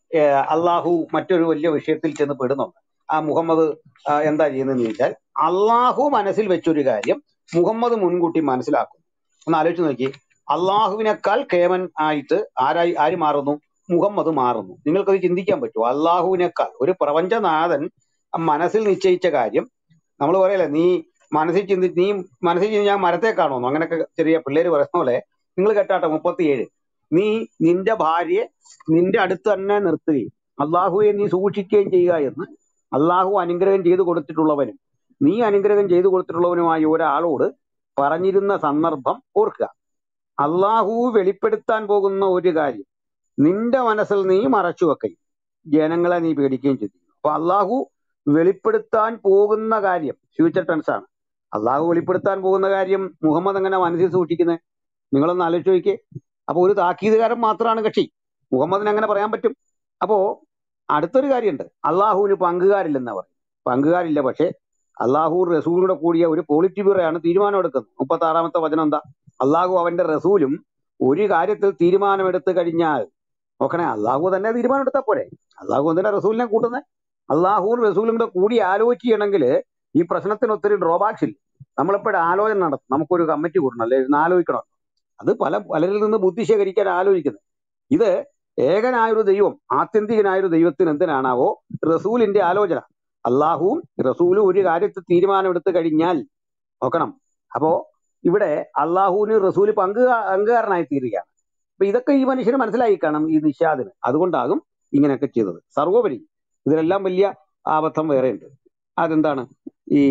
ഏഹ് അള്ളാഹു മറ്റൊരു വലിയ വിഷയത്തിൽ ചെന്ന് പെടുന്നുണ്ട് ആ മുഹമ്മദ് ആ, എന്താ ചെയ്യുന്നതെന്ന് ചോദിച്ചാൽ അള്ളാഹു മനസ്സിൽ വെച്ചൊരു കാര്യം മുഹമ്മദ് മുൻകൂട്ടി മനസ്സിലാക്കും ഒന്ന് ആലോചിച്ച് നോക്കി അള്ളാഹുവിനേക്കാൾ കേമൻ ആയിട്ട് ആരായി ആര് മാറുന്നു മുഹമ്മദ് മാറുന്നു നിങ്ങൾക്കത് ചിന്തിക്കാൻ പറ്റുമോ അള്ളാഹുവിനേക്കാൾ ഒരു പ്രപഞ്ചനാഥൻ മനസ്സിൽ നിശ്ചയിച്ച കാര്യം നമ്മൾ പറയല്ലേ നീ മനസ്സിൽ ചിന്തി നീ മനസ്സിൽ ചിന്തി ഞാൻ മരത്തെ കാണുന്നു അങ്ങനെയൊക്കെ ചെറിയ പിള്ളേര് പറയുന്ന പോലെ നിങ്ങൾ കേട്ടാട്ടെ മുപ്പത്തിയേഴ് നീ നിന്റെ ഭാര്യയെ നിന്റെ അടുത്ത് തന്നെ നിർത്തുകയും അള്ളാഹുവെ നീ സൂക്ഷിക്കുകയും ചെയ്യുക എന്ന് അള്ളാഹു അനുഗ്രഹം ചെയ്തു കൊടുത്തിട്ടുള്ളവനും നീ അനുഗ്രഹം ചെയ്തു കൊടുത്തിട്ടുള്ളവനുമായ ഒരാളോട് പറഞ്ഞിരുന്ന സന്ദർഭം ഓർക്കുക അള്ളാഹു വെളിപ്പെടുത്താൻ പോകുന്ന ഒരു കാര്യം നിന്റെ മനസ്സിൽ നീ മറച്ചു വെക്കുകയും ജനങ്ങളെ നീ പേടിക്കുകയും ചെയ്തു അപ്പൊ അള്ളാഹു വെളിപ്പെടുത്താൻ പോകുന്ന കാര്യം ഫ്യൂച്ചർ ടെൻസ് ആണ് അള്ളാഹു വെളിപ്പെടുത്താൻ പോകുന്ന കാര്യം മുഹമ്മദ് എങ്ങനെ മനസ്സിൽ സൂക്ഷിക്കുന്നത് നിങ്ങളൊന്ന് ആലോചിച്ച് നോക്കിയേ അപ്പൊ ഒരു താക്കീതുകാരൻ മാത്രമാണ് കക്ഷി മുഹമ്മദിന് അങ്ങനെ പറയാൻ പറ്റും അപ്പോ അടുത്തൊരു കാര്യമുണ്ട് അള്ളാഹുവിന് പങ്കുകാരില്ലെന്നാ പറയും പങ്കുകാരില്ല പക്ഷേ അള്ളാഹു റസൂലിനോട് കൂടിയ ഒരു പോളിറ്റി ബ്യൂറോയാണ് തീരുമാനം എടുക്കുന്നത് മുപ്പത്തി ആറാമത്തെ വചനം എന്താ അള്ളാഹു അവന്റെ റസൂലും ഒരു കാര്യത്തിൽ തീരുമാനമെടുത്തു കഴിഞ്ഞാൽ നോക്കണേ അള്ളാഹു തന്നെ തീരുമാനം എടുത്താൽ പോരെ അള്ളാഹു എന്തിനാ റസൂലിനെ കൂട്ടുന്നത് അള്ളാഹുവും റസൂലും കൂടെ കൂടി ആലോചിച്ച് ചെയ്യണമെങ്കിൽ ഈ പ്രശ്നത്തിന് ഒത്തിരി ഡ്രോബാക്സ് ഇല്ല നമ്മളിപ്പോഴും ആലോചന നടത്തും നമുക്കൊരു കമ്മിറ്റി കൂടണം അല്ലെ ഇരുന്ന് ആലോചിക്കണം അത് പല പലരിൽ നിന്ന് ബുദ്ധി ശേഖരിക്കാൻ ആലോചിക്കുന്നത് ഇത് ഏകനായൊരു ദൈവം ആത്യന്തികനായൊരു ദൈവത്തിന് എന്തിനാണാവോ റസൂലിന്റെ ആലോചന അള്ളാഹുവും റസൂലും ഒരു കാര്യത്തിൽ തീരുമാനമെടുത്തു കഴിഞ്ഞാൽ നോക്കണം അപ്പോ ഇവിടെ അള്ളാഹുവിന് റസൂല് പങ്കു പങ്കുകാരനായി തീരുകയാണ് അപ്പൊ ഇതൊക്കെ ഈ മനുഷ്യന് മനസ്സിലായി കാണും ഈ നിഷാദിന് അതുകൊണ്ടാകും ഇങ്ങനെയൊക്കെ ചെയ്തത് സർവോപരി ഇതിലെല്ലാം വലിയ ആബദ്ധം വേറെയുണ്ട് അതെന്താണ് ഈ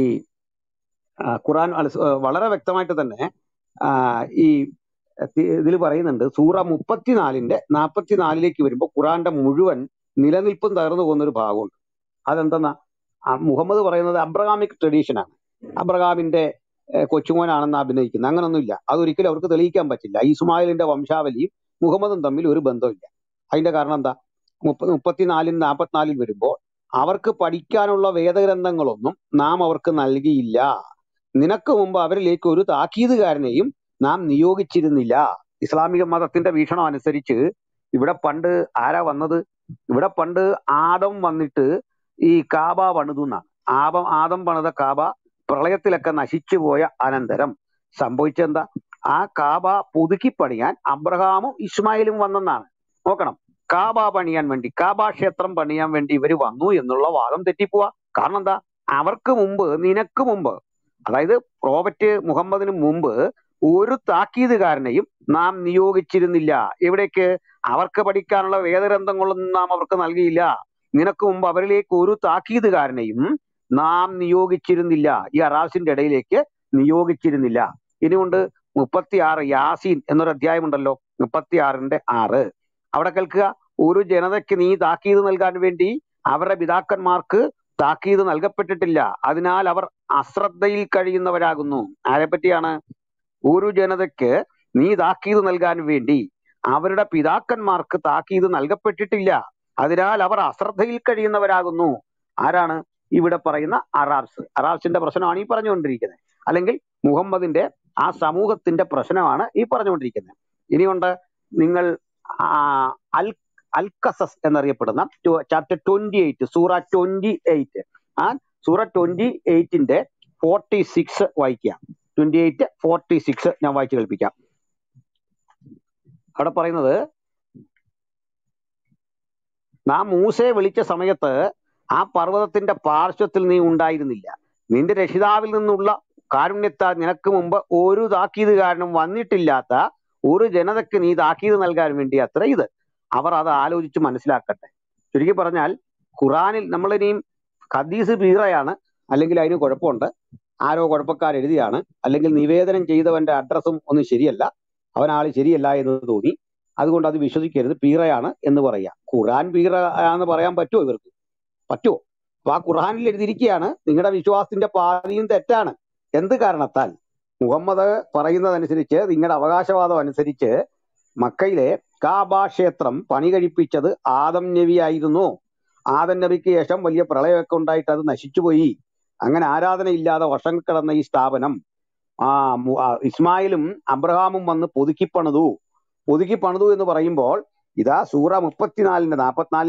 ആ, ഖുറാൻ അൽസ്- ആ, വളരെ വ്യക്തമായിട്ട് തന്നെ ആ, ഈ ഇതിൽ പറയുന്നുണ്ട് സൂറ മുപ്പത്തിനാലിന്റെ നാൽപ്പത്തിനാലിലേക്ക് വരുമ്പോൾ ഖുറാന്റെ മുഴുവൻ നിലനിൽപ്പും തകർന്നു പോകുന്ന ഒരു ഭാഗമുണ്ട് അതെന്തെന്നാ ആ മുഹമ്മദ് പറയുന്നത് അബ്രഹാമിക് ട്രഡീഷനാണ് അബ്രഹാമിന്റെ ഏഹ്, കൊച്ചുമോനാണെന്ന് അഭിനയിക്കുന്നത് അങ്ങനൊന്നുമില്ല അതൊരിക്കലും അവർക്ക് തെളിയിക്കാൻ പറ്റില്ല ഇസ്മായിലിന്റെ വംശാവലിയും മുഹമ്മദും തമ്മിൽ ഒരു ബന്ധമില്ല അതിന്റെ കാരണം എന്താ മുപ്പ മുപ്പത്തിനാലിൽ നാൽപ്പത്തിനാലിൽ വരുമ്പോൾ അവർക്ക് പഠിക്കാനുള്ള വേദഗ്രന്ഥങ്ങളൊന്നും നാം അവർക്ക് നൽകിയില്ല നിനക്ക് മുമ്പ് അവരിലേക്ക് ഒരു താക്കീതുകാരനെയും നാം നിയോഗിച്ചിരുന്നില്ല ഇസ്ലാമിക മതത്തിന്റെ വീക്ഷണം അനുസരിച്ച് ഇവിടെ പണ്ട് ആരാ വന്നത് ഇവിടെ പണ്ട് ആദം വന്നിട്ട് ഈ കാബ പണിതു എന്നാണ് ആദം ആദം പണിത കാബ പ്രളയത്തിലൊക്കെ നശിച്ചു പോയ അനന്തരം സംഭവിച്ചെന്താ ആ കാബ പുതുക്കി പണിയാൻ അബ്രഹാമും ഇസ്മായിലും വന്നെന്നാണ് നോക്കണം കാബ പണിയാൻ വേണ്ടി കാബ ക്ഷേത്രം പണിയാൻ വേണ്ടി ഇവര് വന്നു എന്നുള്ള വാദം തെറ്റിപ്പോവാ കാരണം എന്താ അവർക്ക് മുമ്പ് നിനക്ക് മുമ്പ് അതായത് പ്രോഫറ്റ് മുഹമ്മദിന് മുമ്പ് ഒരു താക്കീതുകാരനെയും നാം നിയോഗിച്ചിരുന്നില്ല എവിടേക്ക് അവർക്ക് പഠിക്കാനുള്ള വേദഗ്രന്ഥങ്ങളൊന്നും നാം അവർക്ക് നൽകിയില്ല നിനക്ക് മുമ്പ് അവരിലേക്ക് ഒരു താക്കീതുകാരനെയും നാം നിയോഗിച്ചിരുന്നില്ല ഈ അറാസിന്റെ ഇടയിലേക്ക് നിയോഗിച്ചിരുന്നില്ല ഇനിയുണ്ട് മുപ്പത്തിയാറ് യാസീൻ എന്നൊരു അധ്യായമുണ്ടല്ലോ മുപ്പത്തിയാറിന്റെ ആറ് അവിടെ കേൾക്കുക ഒരു ജനതയ്ക്ക് നീ താക്കീത് നൽകാൻ വേണ്ടി അവരുടെ പിതാക്കന്മാർക്ക് താക്കീത് നൽകപ്പെട്ടിട്ടില്ല അതിനാൽ അവർ അശ്രദ്ധയിൽ കഴിയുന്നവരാകുന്നു ആരെപ്പറ്റിയാണ് ഒരു ജനതയ്ക്ക് നീ താക്കീത് നൽകാൻ വേണ്ടി അവരുടെ പിതാക്കന്മാർക്ക് താക്കീത് നൽകപ്പെട്ടിട്ടില്ല അതിനാൽ അവർ അശ്രദ്ധയിൽ കഴിയുന്നവരാകുന്നു ആരാണ് ഇവിടെ പറയുന്ന അറാബ്സ് അറാബ്സിന്റെ പ്രശ്നമാണ് ഈ പറഞ്ഞുകൊണ്ടിരിക്കുന്നത് അല്ലെങ്കിൽ മുഹമ്മദിന്റെ ആ സമൂഹത്തിന്റെ പ്രശ്നമാണ് ഈ പറഞ്ഞുകൊണ്ടിരിക്കുന്നത് ഇനിയുണ്ട് നിങ്ങൾ ആ, അൽ അൽക്കസസ് എന്നറിയപ്പെടുന്ന ചാപ്റ്റർ ട്വന്റി എയ്റ്റ് സൂറ ട്വന്റി എയ്റ്റ് ആ സൂറ ട്വന്റി എയ്റ്റിന്റെ ഫോർട്ടി സിക്സ് വായിക്കുക ട്വന്റി എയ്റ്റ് ഫോർട്ടി സിക്സ് ഞാൻ വായിച്ചു കേൾപ്പിക്കാം അവിടെ പറയുന്നത് നാം മൂസയെ വിളിച്ച സമയത്ത് ആ പർവ്വതത്തിന്റെ പാർശ്വത്തിൽ നീ ഉണ്ടായിരുന്നില്ല നിന്റെ രക്ഷിതാവിൽ നിന്നുള്ള കാരുണ്യത്താൽ നിനക്ക് മുമ്പ് ഒരു താക്കീതുകാരനും വന്നിട്ടില്ലാത്ത ഒരു ജനതയ്ക്ക് നീ താക്കീത് നൽകാൻ വേണ്ടി അത്ര ഇത് അവർ അത് ആലോചിച്ച് മനസ്സിലാക്കട്ടെ ചുരുക്കി പറഞ്ഞാൽ ഖുറാനിൽ നമ്മളിനിയും ഹദീസ് ബീറയാണ് അല്ലെങ്കിൽ അതിന് കുഴപ്പമുണ്ട് ആരോ കുഴപ്പക്കാർ എഴുതിയാണ് അല്ലെങ്കിൽ നിവേദനം ചെയ്തവന്റെ അഡ്രസ്സും ഒന്നും ശരിയല്ല അവൻ ആള് ശരിയല്ല എന്ന് തോന്നി അതുകൊണ്ട് അത് വിശ്വസിക്കരുത് പീറയാണ് എന്ന് പറയാം ഖുറാൻ പീറ എന്ന് പറയാൻ പറ്റുമോ ഇവർക്ക് പറ്റുമോ അപ്പൊ ആ ഖുറാനിൽ എഴുതിയിരിക്കുകയാണ് നിങ്ങളുടെ വിശ്വാസത്തിന്റെ പാതിയും തെറ്റാണ് എന്ത് കാരണത്താൽ മുഹമ്മദ് പറയുന്നതനുസരിച്ച് നിങ്ങളുടെ അവകാശവാദം അനുസരിച്ച് മക്കയിലെ കാബ ക്ഷേത്രം പണി കഴിപ്പിച്ചത് ആദം നബി ആയിരുന്നു ആദം നബിക്ക് ശേഷം വലിയ പ്രളയമൊക്കെ ഉണ്ടായിട്ട് അത് നശിച്ചുപോയി അങ്ങനെ ആരാധനയില്ലാതെ വർഷങ്ങൾ കിടന്ന ഈ സ്ഥാപനം ആ മു- ആ ഇസ്മായിലും അബ്രഹാമും വന്ന് പുതുക്കി പണിതു പുതുക്കി പണിതു എന്ന് പറയുമ്പോൾ ഇതാ സൂറ മുപ്പത്തിനാലിന്റെ നാൽപ്പത്തിനാലിലും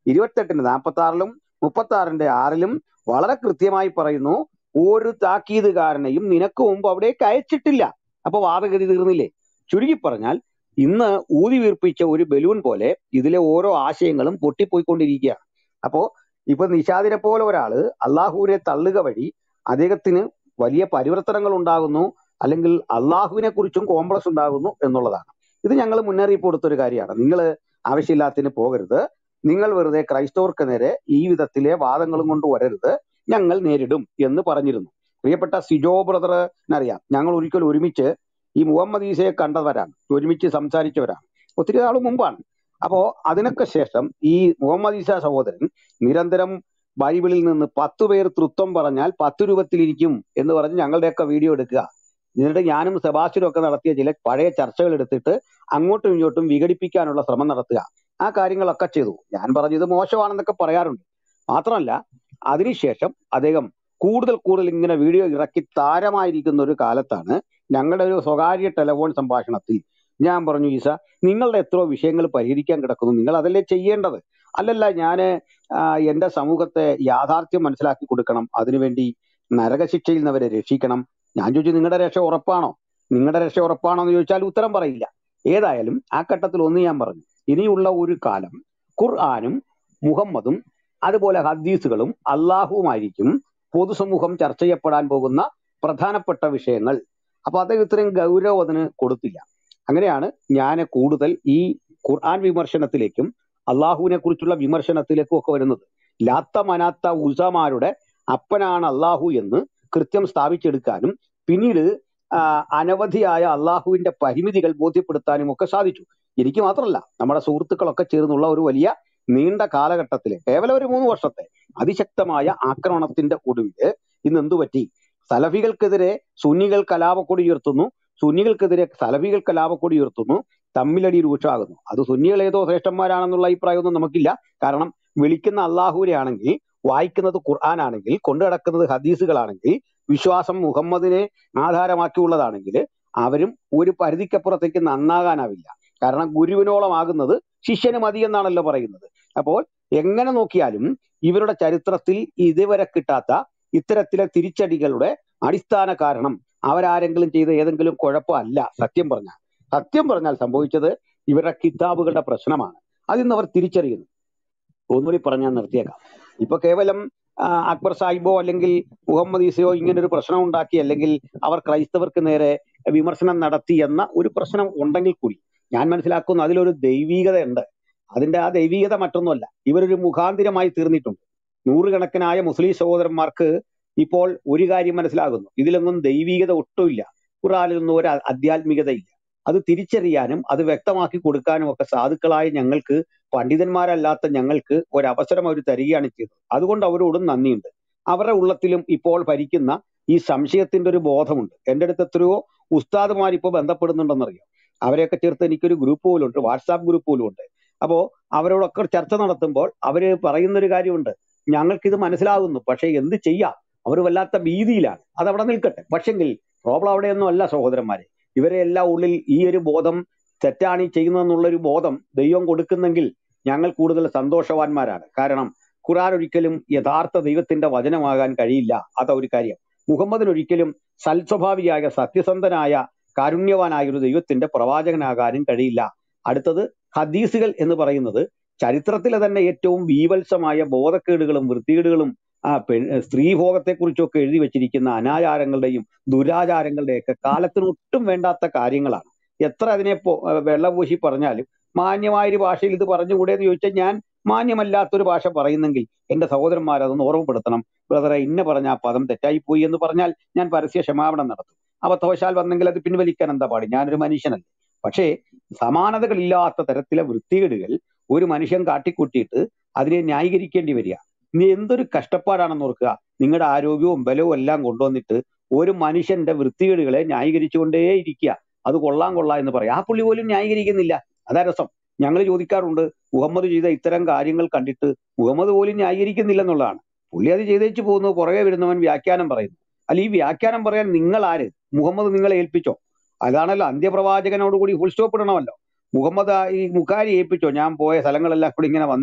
ഇരുപത്തെട്ടിന്റെ നാൽപ്പത്തി ആറിലും മുപ്പത്തി ആറിന്റെ ആറിലും വളരെ കൃത്യമായി പറയുന്നു ഒരു താക്കീതുകാരനെയും നിനക്ക് മുമ്പ് അവിടേക്ക് അയച്ചിട്ടില്ല അപ്പൊ വാദഗതി തീർന്നില്ലേ ചുരുക്കി പറഞ്ഞാൽ ഇന്ന് ഊതി വീർപ്പിച്ച ഒരു ബലൂൺ പോലെ ഇതിലെ ഓരോ ആശയങ്ങളും പൊട്ടിപ്പോയിക്കൊണ്ടിരിക്കുകയാണ് അപ്പോ ഇപ്പൊ നിഷാദിനെ പോലെ ഒരാള് അള്ളാഹുവിനെ തള്ളുക വഴി അദ്ദേഹത്തിന് വലിയ പരിവർത്തനങ്ങൾ ഉണ്ടാകുന്നു അല്ലെങ്കിൽ അള്ളാഹുവിനെ കുറിച്ചും കോംപ്ലക്സ് ഉണ്ടാകുന്നു എന്നുള്ളതാണ് ഇത് ഞങ്ങൾ മുന്നറിയിപ്പ് കൊടുത്തൊരു കാര്യമാണ് നിങ്ങൾ ആവശ്യമില്ലാത്തതിന് പോകരുത് നിങ്ങൾ വെറുതെ ക്രൈസ്തവർക്ക് നേരെ ഈ വിധത്തിലെ വാദങ്ങളും കൊണ്ട് വരരുത് ഞങ്ങൾ നേരിടും എന്ന് പറഞ്ഞിരുന്നു പ്രിയപ്പെട്ട സിജോ ബ്രദറിനറിയാം ഞങ്ങൾ ഒരിക്കൽ ഒരുമിച്ച് ഈ മുഹമ്മദ് ഈസയെ കണ്ടവരാണ് ഒരുമിച്ച് സംസാരിച്ചവരാണ് ഒത്തിരി നാൾ മുമ്പാണ് അപ്പോ അതിനൊക്കെ ശേഷം ഈ മുഹമ്മദ് ഈസ സഹോദരൻ നിരന്തരം ബൈബിളിൽ നിന്ന് പത്ത് പേർ തൃത്വം പറഞ്ഞാൽ പത്ത് രൂപത്തിലിരിക്കും എന്ന് പറഞ്ഞ് ഞങ്ങളുടെയൊക്കെ വീഡിയോ എടുക്കുക എന്നിട്ട് ഞാനും സെബാസ്റ്റ്യനും ഒക്കെ നടത്തിയ ചില പഴയ ചർച്ചകൾ എടുത്തിട്ട് അങ്ങോട്ടും ഇങ്ങോട്ടും വിഘടിപ്പിക്കാനുള്ള ശ്രമം നടത്തുക ആ കാര്യങ്ങളൊക്കെ ചെയ്തു ഞാൻ പറഞ്ഞു ഇത് മോശമാണെന്നൊക്കെ പറയാറുണ്ട് മാത്രമല്ല അതിനുശേഷം അദ്ദേഹം കൂടുതൽ കൂടുതൽ ഇങ്ങനെ വീഡിയോ ഇറക്കി താരമായിരിക്കുന്ന ഒരു കാലത്താണ് ഞങ്ങളുടെ ഒരു സ്വകാര്യ ടെലിഫോൺ സംഭാഷണത്തിൽ ഞാൻ പറഞ്ഞു ഈസ നിങ്ങളുടെ എത്രയോ വിഷയങ്ങൾ പരിഹരിക്കാൻ കിടക്കുന്നു നിങ്ങൾ അതല്ലേ ചെയ്യേണ്ടത് അല്ലല്ല ഞാന് ആ, എന്റെ സമൂഹത്തെ യാഥാർത്ഥ്യം മനസ്സിലാക്കി കൊടുക്കണം അതിനുവേണ്ടി നരകശിക്ഷയിൽ നിന്ന് അവരെ രക്ഷിക്കണം ഞാൻ ചോദിച്ചു നിങ്ങളുടെ രക്ഷ ഉറപ്പാണോ നിങ്ങളുടെ രക്ഷ ഉറപ്പാണോ എന്ന് ചോദിച്ചാൽ ഉത്തരം പറയില്ല ഏതായാലും ആ ഘട്ടത്തിൽ ഒന്ന് ഞാൻ പറഞ്ഞു ഇനിയുള്ള ഒരു കാലം ഖുർആാനും മുഹമ്മദും അതുപോലെ ഹദീസുകളും അള്ളാഹുവുമായിരിക്കും പൊതുസമൂഹം ചർച്ച ചെയ്യപ്പെടാൻ പോകുന്ന പ്രധാനപ്പെട്ട വിഷയങ്ങൾ അപ്പൊ അദ്ദേഹം ഇത്രയും ഗൗരവം അതിന് കൊടുത്തില്ല അങ്ങനെയാണ് ഞാൻ കൂടുതൽ ഈ ഖുർആൻ വിമർശനത്തിലേക്കും അള്ളാഹുവിനെ കുറിച്ചുള്ള വിമർശനത്തിലേക്കും ഒക്കെ വരുന്നത് ലാത്ത മനാത്ത ഉസമാരുടെ അപ്പനാണ് അള്ളാഹു എന്ന് കൃത്യം സ്ഥാപിച്ചെടുക്കാനും പിന്നീട് ആ, അനവധിയായ അള്ളാഹുവിന്റെ പരിമിതികൾ ബോധ്യപ്പെടുത്താനും ഒക്കെ സാധിച്ചു എനിക്ക് മാത്രമല്ല നമ്മുടെ സുഹൃത്തുക്കളൊക്കെ ചേർന്നുള്ള ഒരു വലിയ നീണ്ട കാലഘട്ടത്തിലെ കേവലം ഒരു മൂന്ന് വർഷത്തെ അതിശക്തമായ ആക്രമണത്തിന്റെ ഒടുവില് ഇന്ന് എന്തു പറ്റി സലഫികൾക്കെതിരെ സുന്നികൾ കലാപക്കൊടി ഉയർത്തുന്നു സുന്നികൾക്കെതിരെ സലഫികൾ കലാപക്കൊടി ഉയർത്തുന്നു തമ്മിലടി രൂക്ഷമാകുന്നു അത് സുന്നികൾ ഏതോ ശ്രേഷ്ഠന്മാരാണെന്നുള്ള അഭിപ്രായമൊന്നും നമുക്കില്ല കാരണം വിളിക്കുന്ന അള്ളാഹുവിനെ ആണെങ്കിൽ വായിക്കുന്നത് ഖുർആൻ ആണെങ്കിൽ കൊണ്ടു നടക്കുന്നത് ഹദീസുകളാണെങ്കിൽ വിശ്വാസം മുഹമ്മദിനെ ആധാരമാക്കിയുള്ളതാണെങ്കിൽ അവരും ഒരു പരിധിക്കപ്പുറത്തേക്ക് നന്നാകാനാവില്ല കാരണം ഗുരുവിനോളം ആകുന്നത് ശിഷ്യന് മതി എന്നാണല്ലോ പറയുന്നത് അപ്പോൾ എങ്ങനെ നോക്കിയാലും ഇവരുടെ ചരിത്രത്തിൽ ഇതുവരെ കിട്ടാത്ത ഇത്തരത്തിലെ തിരിച്ചടികളുടെ അടിസ്ഥാന കാരണം അവരാരെങ്കിലും ചെയ്ത ഏതെങ്കിലും കുഴപ്പമല്ല സത്യം പറഞ്ഞാൽ സത്യം പറഞ്ഞാൽ സംഭവിച്ചത് ഇവരുടെ കിതാബുകളുടെ പ്രശ്നമാണ് അതിന്ന് അവർ തിരിച്ചറിയുന്നു ഒന്നുകൂടി പറഞ്ഞാൽ നിർത്തിയേക്കാം ഇപ്പൊ കേവലം ആ, അക്ബർ സാഹിബോ അല്ലെങ്കിൽ മുഹമ്മദ് ഈസയോ ഇങ്ങനെ ഒരു പ്രശ്നം ഉണ്ടാക്കി അല്ലെങ്കിൽ അവർ ക്രൈസ്തവർക്ക് നേരെ വിമർശനം നടത്തി എന്ന ഒരു പ്രശ്നം ഉണ്ടെങ്കിൽ കൂടി ഞാൻ മനസ്സിലാക്കുന്നു അതിലൊരു ദൈവീകത ഉണ്ട് അതിന്റെ ആ ദൈവീകത മറ്റൊന്നുമല്ല ഇവരൊരു മുഖാന്തിരമായി തീർന്നിട്ടുണ്ട് നൂറുകണക്കിനായ മുസ്ലിം സഹോദരന്മാർക്ക് ഇപ്പോൾ ഒരു കാര്യം മനസ്സിലാകുന്നു ഇതിലൊന്നും ദൈവീകത ഒട്ടുമില്ല ഖുറാനിലൊന്നും ഒരു ആധ്യാത്മികതയില്ല അത് തിരിച്ചറിയാനും അത് വ്യക്തമാക്കി കൊടുക്കാനും ഒക്കെ സാധുക്കളായ ഞങ്ങൾക്ക് പണ്ഡിതന്മാരല്ലാത്ത ഞങ്ങൾക്ക് ഒരവസരം അവർ തരികയാണ് ചെയ്തത് അതുകൊണ്ട് അവരോടും നന്ദിയുണ്ട് അവരുടെ ഉള്ളത്തിലും ഇപ്പോൾ ഭരിക്കുന്ന ഈ സംശയത്തിന്റെ ഒരു ബോധമുണ്ട് എൻ്റെ അടുത്ത് എത്രയോ ഉസ്താദുമാർ ഇപ്പോൾ ബന്ധപ്പെടുന്നുണ്ടെന്നറിയാം അവരെയൊക്കെ ചേർത്ത് എനിക്കൊരു ഗ്രൂപ്പ് പോലും ഉണ്ട് വാട്സാപ്പ് ഗ്രൂപ്പ് പോലും ഉണ്ട് അപ്പോ അവരോടൊക്കെ ചർച്ച നടത്തുമ്പോൾ അവര് പറയുന്ന ഒരു കാര്യമുണ്ട് ഞങ്ങൾക്കിത് മനസ്സിലാകുന്നു പക്ഷെ എന്ത് ചെയ്യാം അവർ വല്ലാത്ത ഭീതിയിലാണ് അത് അവിടെ നിൽക്കട്ടെ പക്ഷെങ്കിൽ പ്രോബ്ലം അവിടെയൊന്നും അല്ല സഹോദരന്മാരെ ഇവരെ എല്ലാം ഉള്ളിൽ ഈ ഒരു ബോധം തെറ്റാണ് ഈ ചെയ്യുന്നതെന്നുള്ള ഒരു ബോധം ദൈവം കൊടുക്കുന്നെങ്കിൽ ഞങ്ങൾ കൂടുതൽ സന്തോഷവാന്മാരാണ് കാരണം ഖുറാൻ ഒരിക്കലും യഥാർത്ഥ ദൈവത്തിന്റെ വചനമാകാൻ കഴിയില്ല അതാ ഒരു കാര്യം മുഹമ്മദിന് ഒരിക്കലും സൽസ്വഭാവിയായ സത്യസന്ധനായ കാരുണ്യവാനായ ഒരു ദൈവത്തിന്റെ പ്രവാചകനാകാനും കഴിയില്ല അടുത്തത് ഹദീസുകൾ എന്ന് പറയുന്നത് ചരിത്രത്തിലെ തന്നെ ഏറ്റവും ബീവത്സമായ ബോധക്കേടുകളും വൃത്തികേടുകളും ആ പെ സ്ത്രീഭോഗത്തെക്കുറിച്ചൊക്കെ എഴുതി വെച്ചിരിക്കുന്ന അനാചാരങ്ങളുടെയും ദുരാചാരങ്ങളുടെയൊക്കെ കാലത്തിന് ഒട്ടും വേണ്ടാത്ത കാര്യങ്ങളാണ് എത്ര അതിനെ പൊ- ഏർ വെള്ളപൂശി പറഞ്ഞാലും മാന്യമായ ഒരു ഭാഷയിൽ ഇത് പറഞ്ഞുകൂടെ എന്ന് ചോദിച്ചാൽ ഞാൻ മാന്യമല്ലാത്തൊരു ഭാഷ പറയുന്നെങ്കിൽ എന്റെ സഹോദരന്മാർ അതൊന്ന് ഓർമ്മപ്പെടുത്തണം ബ്രദറെ ഇന്ന പറഞ്ഞ ആ പദം തെറ്റായിപ്പോയി എന്ന് പറഞ്ഞാൽ ഞാൻ പരസ്യ ക്ഷമാപണം നടത്തും അബദ്ധവശാൽ വന്നെങ്കിൽ അത് പിൻവലിക്കാൻ എന്താ പാടി ഞാനൊരു മനുഷ്യനല്ലേ പക്ഷേ സമാനതകളില്ലാത്ത തരത്തിലെ വൃത്തികേടുകൾ ഒരു മനുഷ്യൻ കാട്ടിക്കൂട്ടിയിട്ട് അതിനെ ന്യായീകരിക്കേണ്ടി വരിക ഇനി എന്തൊരു കഷ്ടപ്പാടാണെന്ന് ഓർക്കുക നിങ്ങളുടെ ആരോഗ്യവും ബലവും എല്ലാം കൊണ്ടുവന്നിട്ട് ഒരു മനുഷ്യന്റെ വൃത്തികേടുകളെ ന്യായീകരിച്ചുകൊണ്ടേ ഇരിക്കുക അത് കൊള്ളാം കൊള്ളാം എന്ന് പറയാം ആ പുള്ളി പോലും ന്യായീകരിക്കുന്നില്ല അതാ രസം ഞങ്ങൾ ചോദിക്കാറുണ്ട് മുഹമ്മദ് ചെയ്ത ഇത്തരം കാര്യങ്ങൾ കണ്ടിട്ട് മുഹമ്മദ് പോലും ന്യായീകരിക്കുന്നില്ലെന്നുള്ളതാണ് പുള്ളി അത് ചെയ്തേച്ച് പോകുന്നു പുറകെ വരുന്നവൻ വ്യാഖ്യാനം പറയുന്നു അല്ല ഈ വ്യാഖ്യാനം പറയാൻ നിങ്ങൾ ആര് മുഹമ്മദ് നിങ്ങളെ ഏൽപ്പിച്ചോ അതാണല്ലോ അന്ത്യപ്രവാചകനോട് കൂടി ഫുൾ സ്റ്റോപ്പ് ഇടണമല്ലോ മുഹമ്മദ് ആ ഈ മുഖാരി ഏൽപ്പിച്ചോ ഞാൻ പോയ സ്ഥലങ്ങളെല്ലാം കൂടി ഇങ്ങനെ വന്നിട്ട്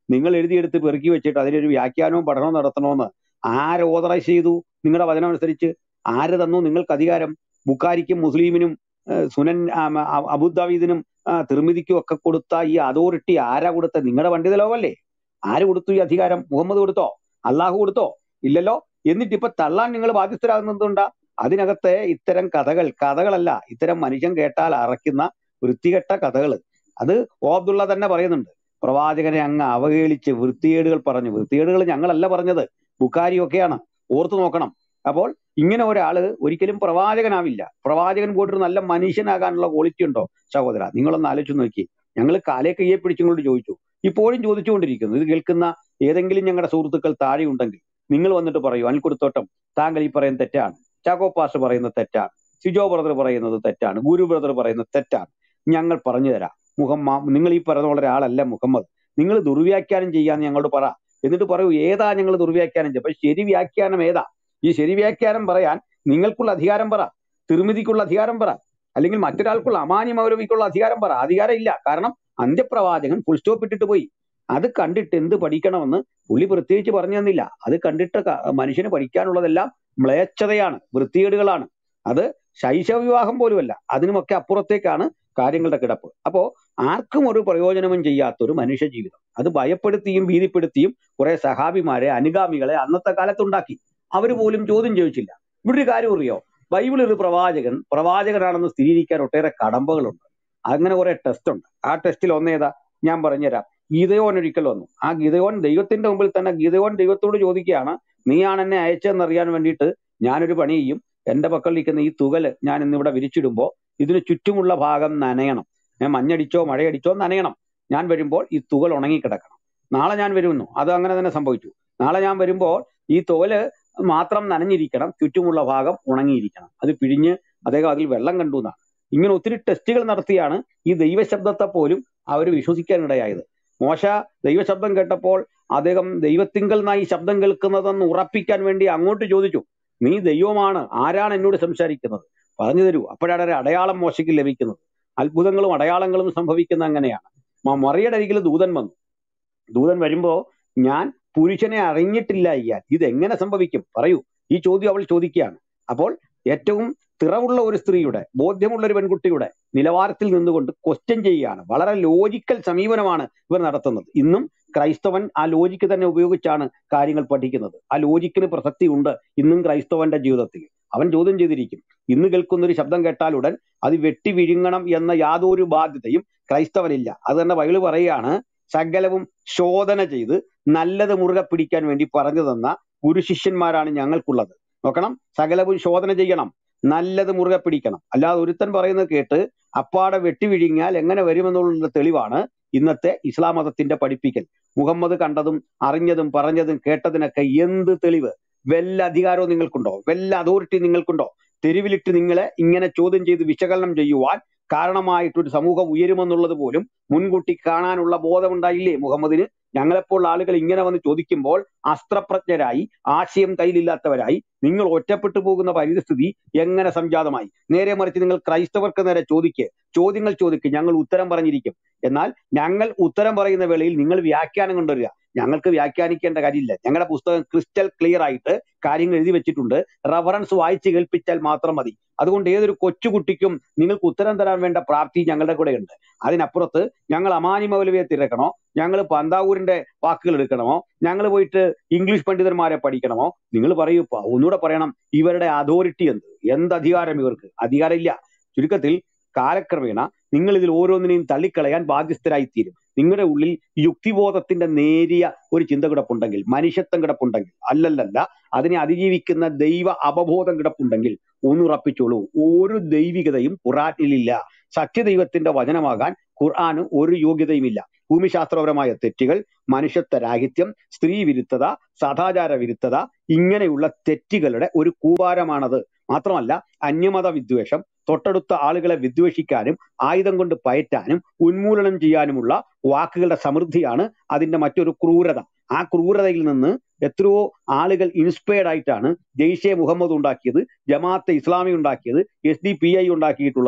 നിങ്ങൾ എഴുതിയെടുത്ത് പെറുക്കി വെച്ചിട്ട് അതിനൊരു വ്യാഖ്യാനവും പഠനവും നടത്തണമെന്ന് ആര് ഓതറൈസ് ചെയ്തു നിങ്ങളുടെ വചനം അനുസരിച്ച് ആര് തന്നു നിങ്ങൾക്ക് അധികാരം ബുക്കാരിക്കും മുസ്ലിമിനും ഏഹ് സുനൻ ആം, അ- അബൂദാവീദിനും ആ, തിർമിദിക്കും ഒക്കെ കൊടുത്ത ഈ അതോറിറ്റി ആരാ കൊടുത്ത നിങ്ങളുടെ പണ്ഡിത ലോകമല്ലേ ആര് കൊടുത്തു ഈ അധികാരം മുഹമ്മദ് കൊടുത്തോ അള്ളാഹു കൊടുത്തോ ഇല്ലല്ലോ എന്നിട്ട് ഇപ്പൊ തള്ളാൻ നിങ്ങൾ ബാധ്യസ്ഥരാകുന്നതുകൊണ്ടാ അതിനകത്തെ ഇത്തരം കഥകൾ കഥകളല്ല ഇത്തരം മനുഷ്യൻ കേട്ടാൽ അറയ്ക്കുന്ന വൃത്തികെട്ട കഥകൾ അത് ഓ അബ്ദുള്ള തന്നെ പറയുന്നുണ്ട് പ്രവാചകനെ അങ്ങ് അവഹേളിച്ച് വൃത്തികേടുകൾ പറഞ്ഞു വൃത്തികേടുകൾ ഞങ്ങളല്ല പറഞ്ഞത് ബുക്കാരിയൊക്കെയാണ് ഓർത്തു നോക്കണം അപ്പോൾ ഇങ്ങനെ ഒരാള് ഒരിക്കലും പ്രവാചകനാവില്ല പ്രവാചകൻ പോയിട്ടൊരു നല്ല മനുഷ്യനാകാനുള്ള ക്വാളിറ്റി ഉണ്ടോ സഹോദര നിങ്ങളൊന്ന് ആലോചിച്ച് നോക്കി ഞങ്ങൾ കാലേ കയ്യെ പിടിച്ചുകൊണ്ട് ചോദിച്ചു ഇപ്പോഴും ചോദിച്ചുകൊണ്ടിരിക്കുന്നു ഇത് കേൾക്കുന്ന ഏതെങ്കിലും ഞങ്ങളുടെ സുഹൃത്തുക്കൾ താഴെ ഉണ്ടെങ്കിൽ നിങ്ങൾ വന്നിട്ട് പറയൂ അനിൽക്കുടുത്തോട്ടം താങ്കൾ ഈ പറയുന്നത് തെറ്റാണ് ചാക്കോ പാസ് പറയുന്നത് തെറ്റാണ് സിജോ ബ്രദർ പറയുന്നത് തെറ്റാണ് ഗുരു ബ്രദർ പറയുന്നത് തെറ്റാണ് ഞങ്ങൾ പറഞ്ഞു തരാം മുഹമ്മ നിങ്ങൾ ഈ പറയുന്ന പോലെ ഒരാളല്ല മുഹമ്മദ് നിങ്ങൾ ദുർവ്യാഖ്യാനം ചെയ്യാന്ന് ഞങ്ങളോട് പറ എന്നിട്ട് പറയൂ ഏതാ ഞങ്ങൾ ദുർവ്യാഖ്യാനം ചെയ്യുക അപ്പൊ ശരി വ്യാഖ്യാനം ഏതാ ഈ ശരി വ്യാഖ്യാനം പറയാൻ നിങ്ങൾക്കുള്ള അധികാരം പറ തിരുമിതിക്കുള്ള അധികാരം പറ അല്ലെങ്കിൽ മറ്റൊരാൾക്കുള്ള അമാന്യ മൗലവിക്കുള്ള അധികാരം പറ അധികാരം ഇല്ല കാരണം അന്ത്യപ്രവാചകൻ ഫുൾ സ്റ്റോപ്പ് ഇട്ടിട്ട് പോയി അത് കണ്ടിട്ട് എന്ത് പഠിക്കണമെന്ന് പുള്ളി പ്രത്യേകിച്ച് പറഞ്ഞു തന്നില്ല അത് കണ്ടിട്ട് ക- മനുഷ്യന് പഠിക്കാനുള്ളതെല്ലാം മ്ലേച്ഛതയാണ് വൃത്തികേടുകളാണ് അത് ശൈശവ വിവാഹം പോലുമല്ല അതിനുമൊക്കെ അപ്പുറത്തേക്കാണ് കാര്യങ്ങളുടെ കിടപ്പ് അപ്പോ ആർക്കും ഒരു പ്രയോജനവും ചെയ്യാത്തൊരു മനുഷ്യ ജീവിതം അത് ഭയപ്പെടുത്തിയും ഭീതിപ്പെടുത്തിയും കുറെ സഹാബിമാരെ അനുഗാമികളെ അന്നത്തെ കാലത്തുണ്ടാക്കി അവര് പോലും ചോദ്യം ചോദിച്ചില്ല ഇവിടെ ഒരു കാര്യം അറിയോ ബൈബിൾ ഒരു പ്രവാചകൻ പ്രവാചകനാണെന്ന് സ്ഥിരീകരിക്കാൻ ഒട്ടേറെ കടമ്പകളുണ്ട് അങ്ങനെ കുറെ ടെസ്റ്റ് ഉണ്ട് ആ ടെസ്റ്റിൽ ഒന്നേതാ ഞാൻ പറഞ്ഞുതരാം ഗീതയോൻ ഒരിക്കൽ വന്നു ആ ഗീതയോൻ ദൈവത്തിന്റെ മുമ്പിൽ തന്നെ ഗീതയോൻ ദൈവത്തോട് ചോദിക്കുകയാണ് നീയാണ് എന്നെ അയച്ചതെന്ന് അറിയാൻ വേണ്ടിയിട്ട് ഞാനൊരു പണി ചെയ്യും എന്റെ പക്കലിരിക്കുന്ന ഈ തുകല് ഞാൻ ഇന്നിവിടെ വിരിച്ചിടുമ്പോൾ ഇതിന് ചുറ്റുമുള്ള ഭാഗം നനയണം ഞാൻ മഞ്ഞടിച്ചോ മഴയടിച്ചോ നനയണം ഞാൻ വരുമ്പോൾ ഈ തുകൽ ഉണങ്ങിക്കിടക്കണം നാളെ ഞാൻ വരുന്നു അത് അങ്ങനെ തന്നെ സംഭവിച്ചു നാളെ ഞാൻ വരുമ്പോൾ ഈ തോല് മാത്രം നനഞ്ഞിരിക്കണം ചുറ്റുമുള്ള ഭാഗം ഉണങ്ങിയിരിക്കണം അത് പിഴിഞ്ഞ് അദ്ദേഹം അതിൽ വെള്ളം കണ്ടു എന്നാണ് ഇങ്ങനെ ഒത്തിരി ടെസ്റ്റുകൾ നടത്തിയാണ് ഈ ദൈവശബ്ദത്തെ പോലും അവർ വിശ്വസിക്കാനിടയായത് മോശ ദൈവശബ്ദം കേട്ടപ്പോൾ അദ്ദേഹം ദൈവത്തിങ്കൽ നിന്നായി ഈ ശബ്ദം കേൾക്കുന്നതെന്ന് ഉറപ്പിക്കാൻ വേണ്ടി അങ്ങോട്ട് ചോദിച്ചു നീ ദൈവമാണ് ആരാണ് എന്നോട് സംസാരിക്കുന്നത് പറഞ്ഞു തരൂ അപ്പോഴാണ് ഒരു അടയാളം മോശയ്ക്ക് ലഭിക്കുന്നത് അത്ഭുതങ്ങളും അടയാളങ്ങളും സംഭവിക്കുന്ന അങ്ങനെയാണ് മ- മറിയുടെ അരികിൽ ദൂതൻ വന്നു ദൂതൻ വരുമ്പോ ഞാൻ പുരുഷനെ അറിഞ്ഞിട്ടില്ല ഇയാൾ ഇത് എങ്ങനെ സംഭവിക്കും പറയൂ ഈ ചോദ്യം അവൾ ചോദിക്കുകയാണ് അപ്പോൾ ഏറ്റവും തിറവുള്ള ഒരു സ്ത്രീയുടെ ബോധ്യമുള്ള ഒരു പെൺകുട്ടിയുടെ നിലവാരത്തിൽ നിന്നുകൊണ്ട് ക്വസ്റ്റ്യൻ ചെയ്യുകയാണ് വളരെ ലോജിക്കൽ സമീപനമാണ് ഇവർ നടത്തുന്നത് ഇന്നും ക്രൈസ്തവൻ ആ ലോജിക്ക് തന്നെ ഉപയോഗിച്ചാണ് കാര്യങ്ങൾ പഠിക്കുന്നത് ആ ലോജിക്കിന് പ്രസക്തി ഉണ്ട് ഇന്നും ക്രൈസ്തവന്റെ ജീവിതത്തിൽ അവൻ ചോദ്യം ചെയ്തിരിക്കും ഇന്ന് കേൾക്കുന്ന ഒരു ശബ്ദം കേട്ടാലുടൻ അത് വെട്ടി വിഴുങ്ങണം എന്ന യാതൊരു ബാധ്യതയും ക്രൈസ്തവനില്ല അത് തന്നെ ബൈബിള് പറയുകയാണ് സകലവും ശോധന ചെയ്ത് നല്ലത് മുറുകെ പിടിക്കാൻ വേണ്ടി പറഞ്ഞു തന്ന ഗുരുശിഷ്യന്മാരാണ് ഞങ്ങൾക്കുള്ളത് നോക്കണം സകലവും ശോധന ചെയ്യണം നല്ലത് മുറുകെ പിടിക്കണം അല്ലാതെ ഒരുത്തൻ പറയുന്നത് കേട്ട് അപ്പാടെ വെട്ടി വിഴുങ്ങിയാൽ എങ്ങനെ വരുമെന്നുള്ള തെളിവാണ് ഇന്നത്തെ ഇസ്ലാം മതത്തിന്റെ പഠിപ്പിക്കൽ മുഹമ്മദ് കണ്ടതും അറിഞ്ഞതും പറഞ്ഞതും കേട്ടതിനൊക്കെ എന്ത് തെളിവ് വല്ല അധികാരവും നിങ്ങൾക്കുണ്ടോ വല്ല അതോറിറ്റി നിങ്ങൾക്കുണ്ടോ തെരുവിലിട്ട് നിങ്ങളെ ഇങ്ങനെ ചോദ്യം ചെയ്ത് വിശകലനം ചെയ്യുവാൻ കാരണമായിട്ടൊരു സമൂഹം ഉയരുമെന്നുള്ളത് പോലും മുൻകൂട്ടി കാണാനുള്ള ബോധമുണ്ടായില്ലേ മുഹമ്മദിന് ഞങ്ങളെപ്പോലുള്ള ആളുകൾ ഇങ്ങനെ വന്ന് ചോദിക്കുമ്പോൾ അസ്ത്രപ്രജ്ഞരായി ആശയം കയ്യിലില്ലാത്തവരായി നിങ്ങൾ ഒറ്റപ്പെട്ടു പോകുന്ന പരിസ്ഥിതി എങ്ങനെ സംജാതമായി നേരെ മറിച്ച് നിങ്ങൾ ക്രൈസ്തവർക്ക് നേരെ ചോദിക്ക് ചോദ്യങ്ങൾ ചോദിക്ക് ഞങ്ങൾ ഉത്തരം പറഞ്ഞിരിക്കും എന്നാൽ ഞങ്ങൾ ഉത്തരം പറയുന്ന വേളയിൽ നിങ്ങൾ വ്യാഖ്യാനം കൊണ്ടുവരിക ഞങ്ങൾക്ക് വ്യാഖ്യാനിക്കേണ്ട കാര്യമില്ല ഞങ്ങളുടെ പുസ്തകം ക്രിസ്റ്റൽ ക്ലിയർ ആയിട്ട് കാര്യങ്ങൾ എഴുതി വെച്ചിട്ടുണ്ട് റഫറൻസ് വായിച്ച് കേൾപ്പിച്ചാൽ മാത്രം മതി അതുകൊണ്ട് ഏതൊരു കൊച്ചുകുട്ടിക്കും നിങ്ങൾക്ക് ഉത്തരം തരാൻ വേണ്ട പ്രാപ്തി ഞങ്ങളുടെ കൂടെ ഉണ്ട് അതിനപ്പുറത്ത് ഞങ്ങൾ അമാനി മൗലവിയെ തിരക്കണോ ഞങ്ങൾ പന്താവൂരിന്റെ വാക്കുകൾ എടുക്കണമോ ഞങ്ങൾ പോയിട്ട് ഇംഗ്ലീഷ് പണ്ഡിതന്മാരെ പഠിക്കണമോ നിങ്ങൾ പറയൂ പ- ഒന്നുകൂടെ പറയണം ഇവരുടെ അതോറിറ്റി എന്ത് എന്ത് അധികാരം ഇവർക്ക് അധികാരമില്ല ചുരുക്കത്തിൽ കാലക്രമേണ നിങ്ങൾ ഇതിൽ ഓരോന്നിനെയും തള്ളിക്കളയാൻ ബാധ്യസ്ഥരായി തീരും നിങ്ങളുടെ ഉള്ളിൽ യുക്തിബോധത്തിന്റെ നേരിയ ഒരു ചിന്ത കിടപ്പുണ്ടെങ്കിൽ മനുഷ്യത്വം കിടപ്പുണ്ടെങ്കിൽ അല്ലല്ലല്ല അതിനെ അതിജീവിക്കുന്ന ദൈവ അവബോധം കിടപ്പുണ്ടെങ്കിൽ ഒന്നുറപ്പിച്ചോളൂ ഒരു ദൈവികതയും ഖുറാനിലില്ല സത്യദൈവത്തിന്റെ വചനമാകാൻ ഖുർആന് ഒരു യോഗ്യതയുമില്ല ഭൂമിശാസ്ത്രപരമായ തെറ്റുകൾ മനുഷ്യത്വ രാഹിത്യം സ്ത്രീ വിരുദ്ധത സദാചാര വിരുദ്ധത ഇങ്ങനെയുള്ള തെറ്റുകളുടെ ഒരു കൂവാരമാണത് മാത്രമല്ല അന്യമത വിദ്വേഷം തൊട്ടടുത്ത ആളുകളെ വിദ്വേഷിക്കാനും ആയുധം കൊണ്ട് പയറ്റാനും ഉന്മൂലനം ചെയ്യാനുമുള്ള വാക്കുകളുടെ സമൃദ്ധിയാണ് അതിന്റെ മറ്റൊരു ക്രൂരത ആ ക്രൂരതയിൽ നിന്ന് എത്രയോ ആളുകൾ ഇൻസ്പയർഡ് ആയിട്ടാണ് ജെയ്ഷെ മുഹമ്മദ് ഉണ്ടാക്കിയത് ജമാഅത്തെ ഇസ്ലാമി ഉണ്ടാക്കിയത് എസ് ഡി പി ഐ ഉണ്ടാക്കിയിട്ടുള്ളത്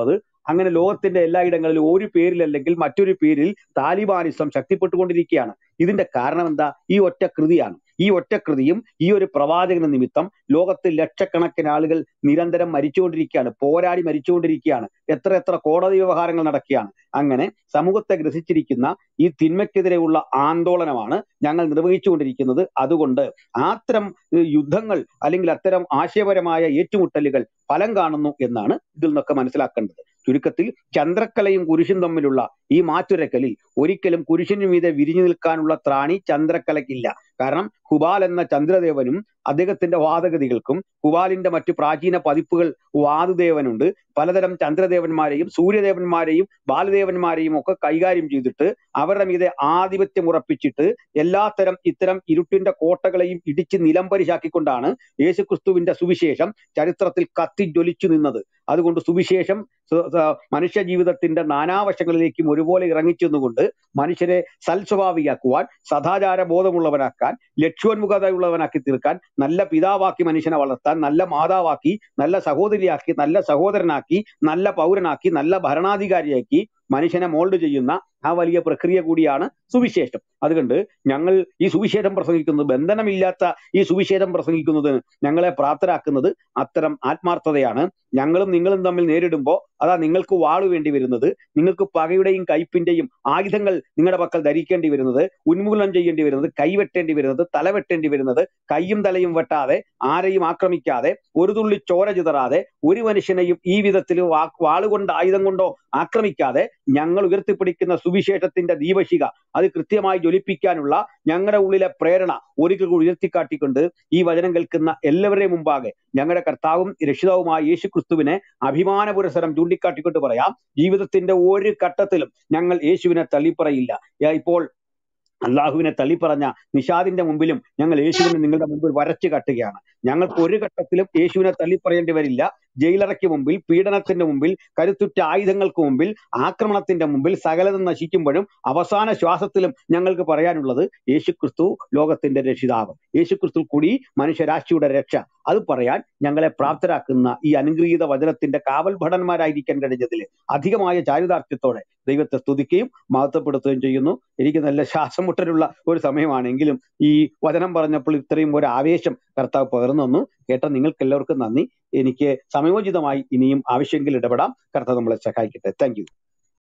അങ്ങനെ ലോകത്തിന്റെ എല്ലായിടങ്ങളിലും ഒരു പേരിലല്ലെങ്കിൽ മറ്റൊരു പേരിൽ താലിബാനിസം ശക്തിപ്പെട്ടുകൊണ്ടിരിക്കുകയാണ് ഇതിന്റെ കാരണം എന്താ ഈ ഒറ്റ കൃതിയാണ് ഈ ഒറ്റ കൃതിയും ഈ ഒരു പ്രവാചകന നിമിത്തം ലോകത്തിൽ ലക്ഷക്കണക്കിന് ആളുകൾ നിരന്തരം മരിച്ചുകൊണ്ടിരിക്കുകയാണ് പോരാടി മരിച്ചുകൊണ്ടിരിക്കുകയാണ് എത്ര എത്ര കോടതി വ്യവഹാരങ്ങൾ നടക്കുകയാണ് അങ്ങനെ സമൂഹത്തെ ഗ്രസിച്ചിരിക്കുന്ന ഈ തിന്മയ്ക്കെതിരെയുള്ള ആന്തോളനമാണ് ഞങ്ങൾ നിർവഹിച്ചുകൊണ്ടിരിക്കുന്നത് അതുകൊണ്ട് അത്തരം ഏഹ്, യുദ്ധങ്ങൾ അല്ലെങ്കിൽ അത്തരം ആശയപരമായ ഏറ്റുമുട്ടലുകൾ ഫലം കാണുന്നു എന്നാണ് ഇതിൽ നിന്നൊക്കെ മനസ്സിലാക്കേണ്ടത് ചുരുക്കത്തിൽ ചന്ദ്രക്കലയും കുരിശും തമ്മിലുള്ള ഈ മാറ്റുരക്കലിൽ ഒരിക്കലും കുരിശിനു മീതെ വിരിഞ്ഞു നിൽക്കാനുള്ള ത്രാണി ചന്ദ്രക്കലയ്ക്കില്ല കാരണം ഹുബാൽ എന്ന ചന്ദ്രദേവനും അദ്ദേഹത്തിന്റെ വാദഗതികൾക്കും ഹുബാലിന്റെ മറ്റു പ്രാചീന പതിപ്പുകൾ വാതുദേവനുണ്ട് പലതരം ചന്ദ്രദേവന്മാരെയും സൂര്യദേവന്മാരെയും ബാലദേവന്മാരെയും ഒക്കെ കൈകാര്യം ചെയ്തിട്ട് അവരുടെ മീതെ ആധിപത്യം ഉറപ്പിച്ചിട്ട് എല്ലാത്തരം ഇത്തരം ഇരുട്ടിന്റെ കോട്ടകളെയും ഇടിച്ച് നിലംപരിശാക്കിക്കൊണ്ടാണ് യേശുക്രിസ്തുവിന്റെ സുവിശേഷം ചരിത്രത്തിൽ കത്തിജ്വലിച്ചു നിന്നത് അതുകൊണ്ട് സുവിശേഷം സ- സ- മനുഷ്യ ജീവിതത്തിന്റെ നാനാവശങ്ങളിലേക്കും ഒരുപോലെ ഇറങ്ങിച്ചെന്നുകൊണ്ട് മനുഷ്യരെ സൽസ്വഭാവിയാക്കുവാൻ സദാചാര ബോധമുള്ളവനാക്കാൻ ലക്ഷ്യോന്മുഖതയുള്ളവനാക്കി തീർക്കാൻ നല്ല പിതാവാക്കി മനുഷ്യനെ വളർത്താൻ നല്ല മാതാവാക്കി നല്ല സഹോദരിയാക്കി നല്ല സഹോദരനാക്കി നല്ല പൗരനാക്കി നല്ല ഭരണാധികാരിയാക്കി മനുഷ്യനെ മോൾഡ് ചെയ്യുന്ന ആ വലിയ പ്രക്രിയ കൂടിയാണ് സുവിശേഷം അതുകൊണ്ട് ഞങ്ങൾ ഈ സുവിശേഷം പ്രസംഗിക്കുന്നത് ബന്ധനമില്ലാത്ത ഈ സുവിശേഷം പ്രസംഗിക്കുന്നത് ഞങ്ങളെ പ്രാപ്തരാക്കുന്നത് അത്തരം ആത്മാർത്ഥതയാണ് ഞങ്ങളും നിങ്ങളും തമ്മിൽ നേരിടുമ്പോൾ അതാ നിങ്ങൾക്ക് വാള് വേണ്ടി വരുന്നത് നിങ്ങൾക്ക് പകയുടെയും കയ്പിന്റെയും ആയുധങ്ങൾ നിങ്ങളുടെ പക്കൽ ധരിക്കേണ്ടി വരുന്നത് ഉന്മൂലനം ചെയ്യേണ്ടി വരുന്നത് കൈവെട്ടേണ്ടി വരുന്നത് തല വെട്ടേണ്ടി വരുന്നത് കൈയും തലയും വെട്ടാതെ ആരെയും ആക്രമിക്കാതെ ഒരു തുള്ളി ചോര ചിതറാതെ ഒരു മനുഷ്യനെയും ഈ വിധത്തിൽ വാ- വാളുകൊണ്ട് ആയുധം കൊണ്ടോ ആക്രമിക്കാതെ ഞങ്ങൾ ഉയർത്തിപ്പിടിക്കുന്ന സുവിശേഷത്തിന്റെ ദീപശിക അത് കൃത്യമായി ജ്വലിപ്പിക്കാനുള്ള ഞങ്ങളുടെ ഉള്ളിലെ പ്രേരണ ഒരിക്കൽ കൂടി ഉയർത്തിക്കാട്ടിക്കൊണ്ട് ഈ വചനം കേൾക്കുന്ന എല്ലാവരുടെയും മുമ്പാകെ ഞങ്ങളുടെ കർത്താവും രക്ഷിതാവുമായ യേശു ക്രിസ്തുവിനെ അഭിമാന പുരസരം ചൂണ്ടിക്കാട്ടിക്കൊണ്ട് പറയാം ജീവിതത്തിന്റെ ഒരു ഘട്ടത്തിലും ഞങ്ങൾ യേശുവിനെ തള്ളിപ്പറയില്ല യാ, ഇപ്പോൾ അള്ളാഹുവിനെ തള്ളിപ്പറഞ്ഞ നിഷാദിന്റെ മുമ്പിലും ഞങ്ങൾ യേശുവിനെ നിങ്ങളുടെ മുമ്പിൽ വരച്ചു കാട്ടുകയാണ് ഞങ്ങൾക്ക് ഒരു ഘട്ടത്തിലും യേശുവിനെ തള്ളിപ്പറയേണ്ടി വരില്ല ജയിലറയ്ക്ക് മുമ്പിൽ പീഡനത്തിന്റെ മുമ്പിൽ കരുത്തുറ്റ ആയുധങ്ങൾക്ക് മുമ്പിൽ ആക്രമണത്തിന്റെ മുമ്പിൽ സകലതും നശിക്കുമ്പോഴും അവസാന ശ്വാസത്തിലും ഞങ്ങൾക്ക് പറയാനുള്ളത് യേശുക്രിസ്തു ലോകത്തിന്റെ രക്ഷിതാവ് യേശുക്രിസ്തു കൂടി മനുഷ്യരാശിയുടെ രക്ഷ അത് പറയാൻ ഞങ്ങളെ പ്രാപ്തരാക്കുന്ന ഈ അനുഗ്രഹീത വചനത്തിന്റെ കാവൽ ഭടന്മാരായിരിക്കാൻ കഴിഞ്ഞതിൽ അധികമായ ചാരിതാർത്ഥ്യത്തോടെ ദൈവത്തെ സ്തുതിക്കുകയും മഹത്വപ്പെടുത്തുകയും ചെയ്യുന്നു എനിക്ക് നല്ല ശ്വാസം മുട്ടലുള്ള ഒരു സമയമാണെങ്കിലും ഈ വചനം പറഞ്ഞപ്പോൾ ഇത്രയും ഒരു ആവേശം കർത്താവ് പകർന്നു തന്നു കേട്ട നിങ്ങൾക്ക് എല്ലാവർക്കും നന്ദി എനിക്ക് സമയോചിതമായി ഇനിയും ആവശ്യമെങ്കിൽ ഇടപെടാം കർത്താവ് നമ്മളെ സഹായിക്കട്ടെ താങ്ക്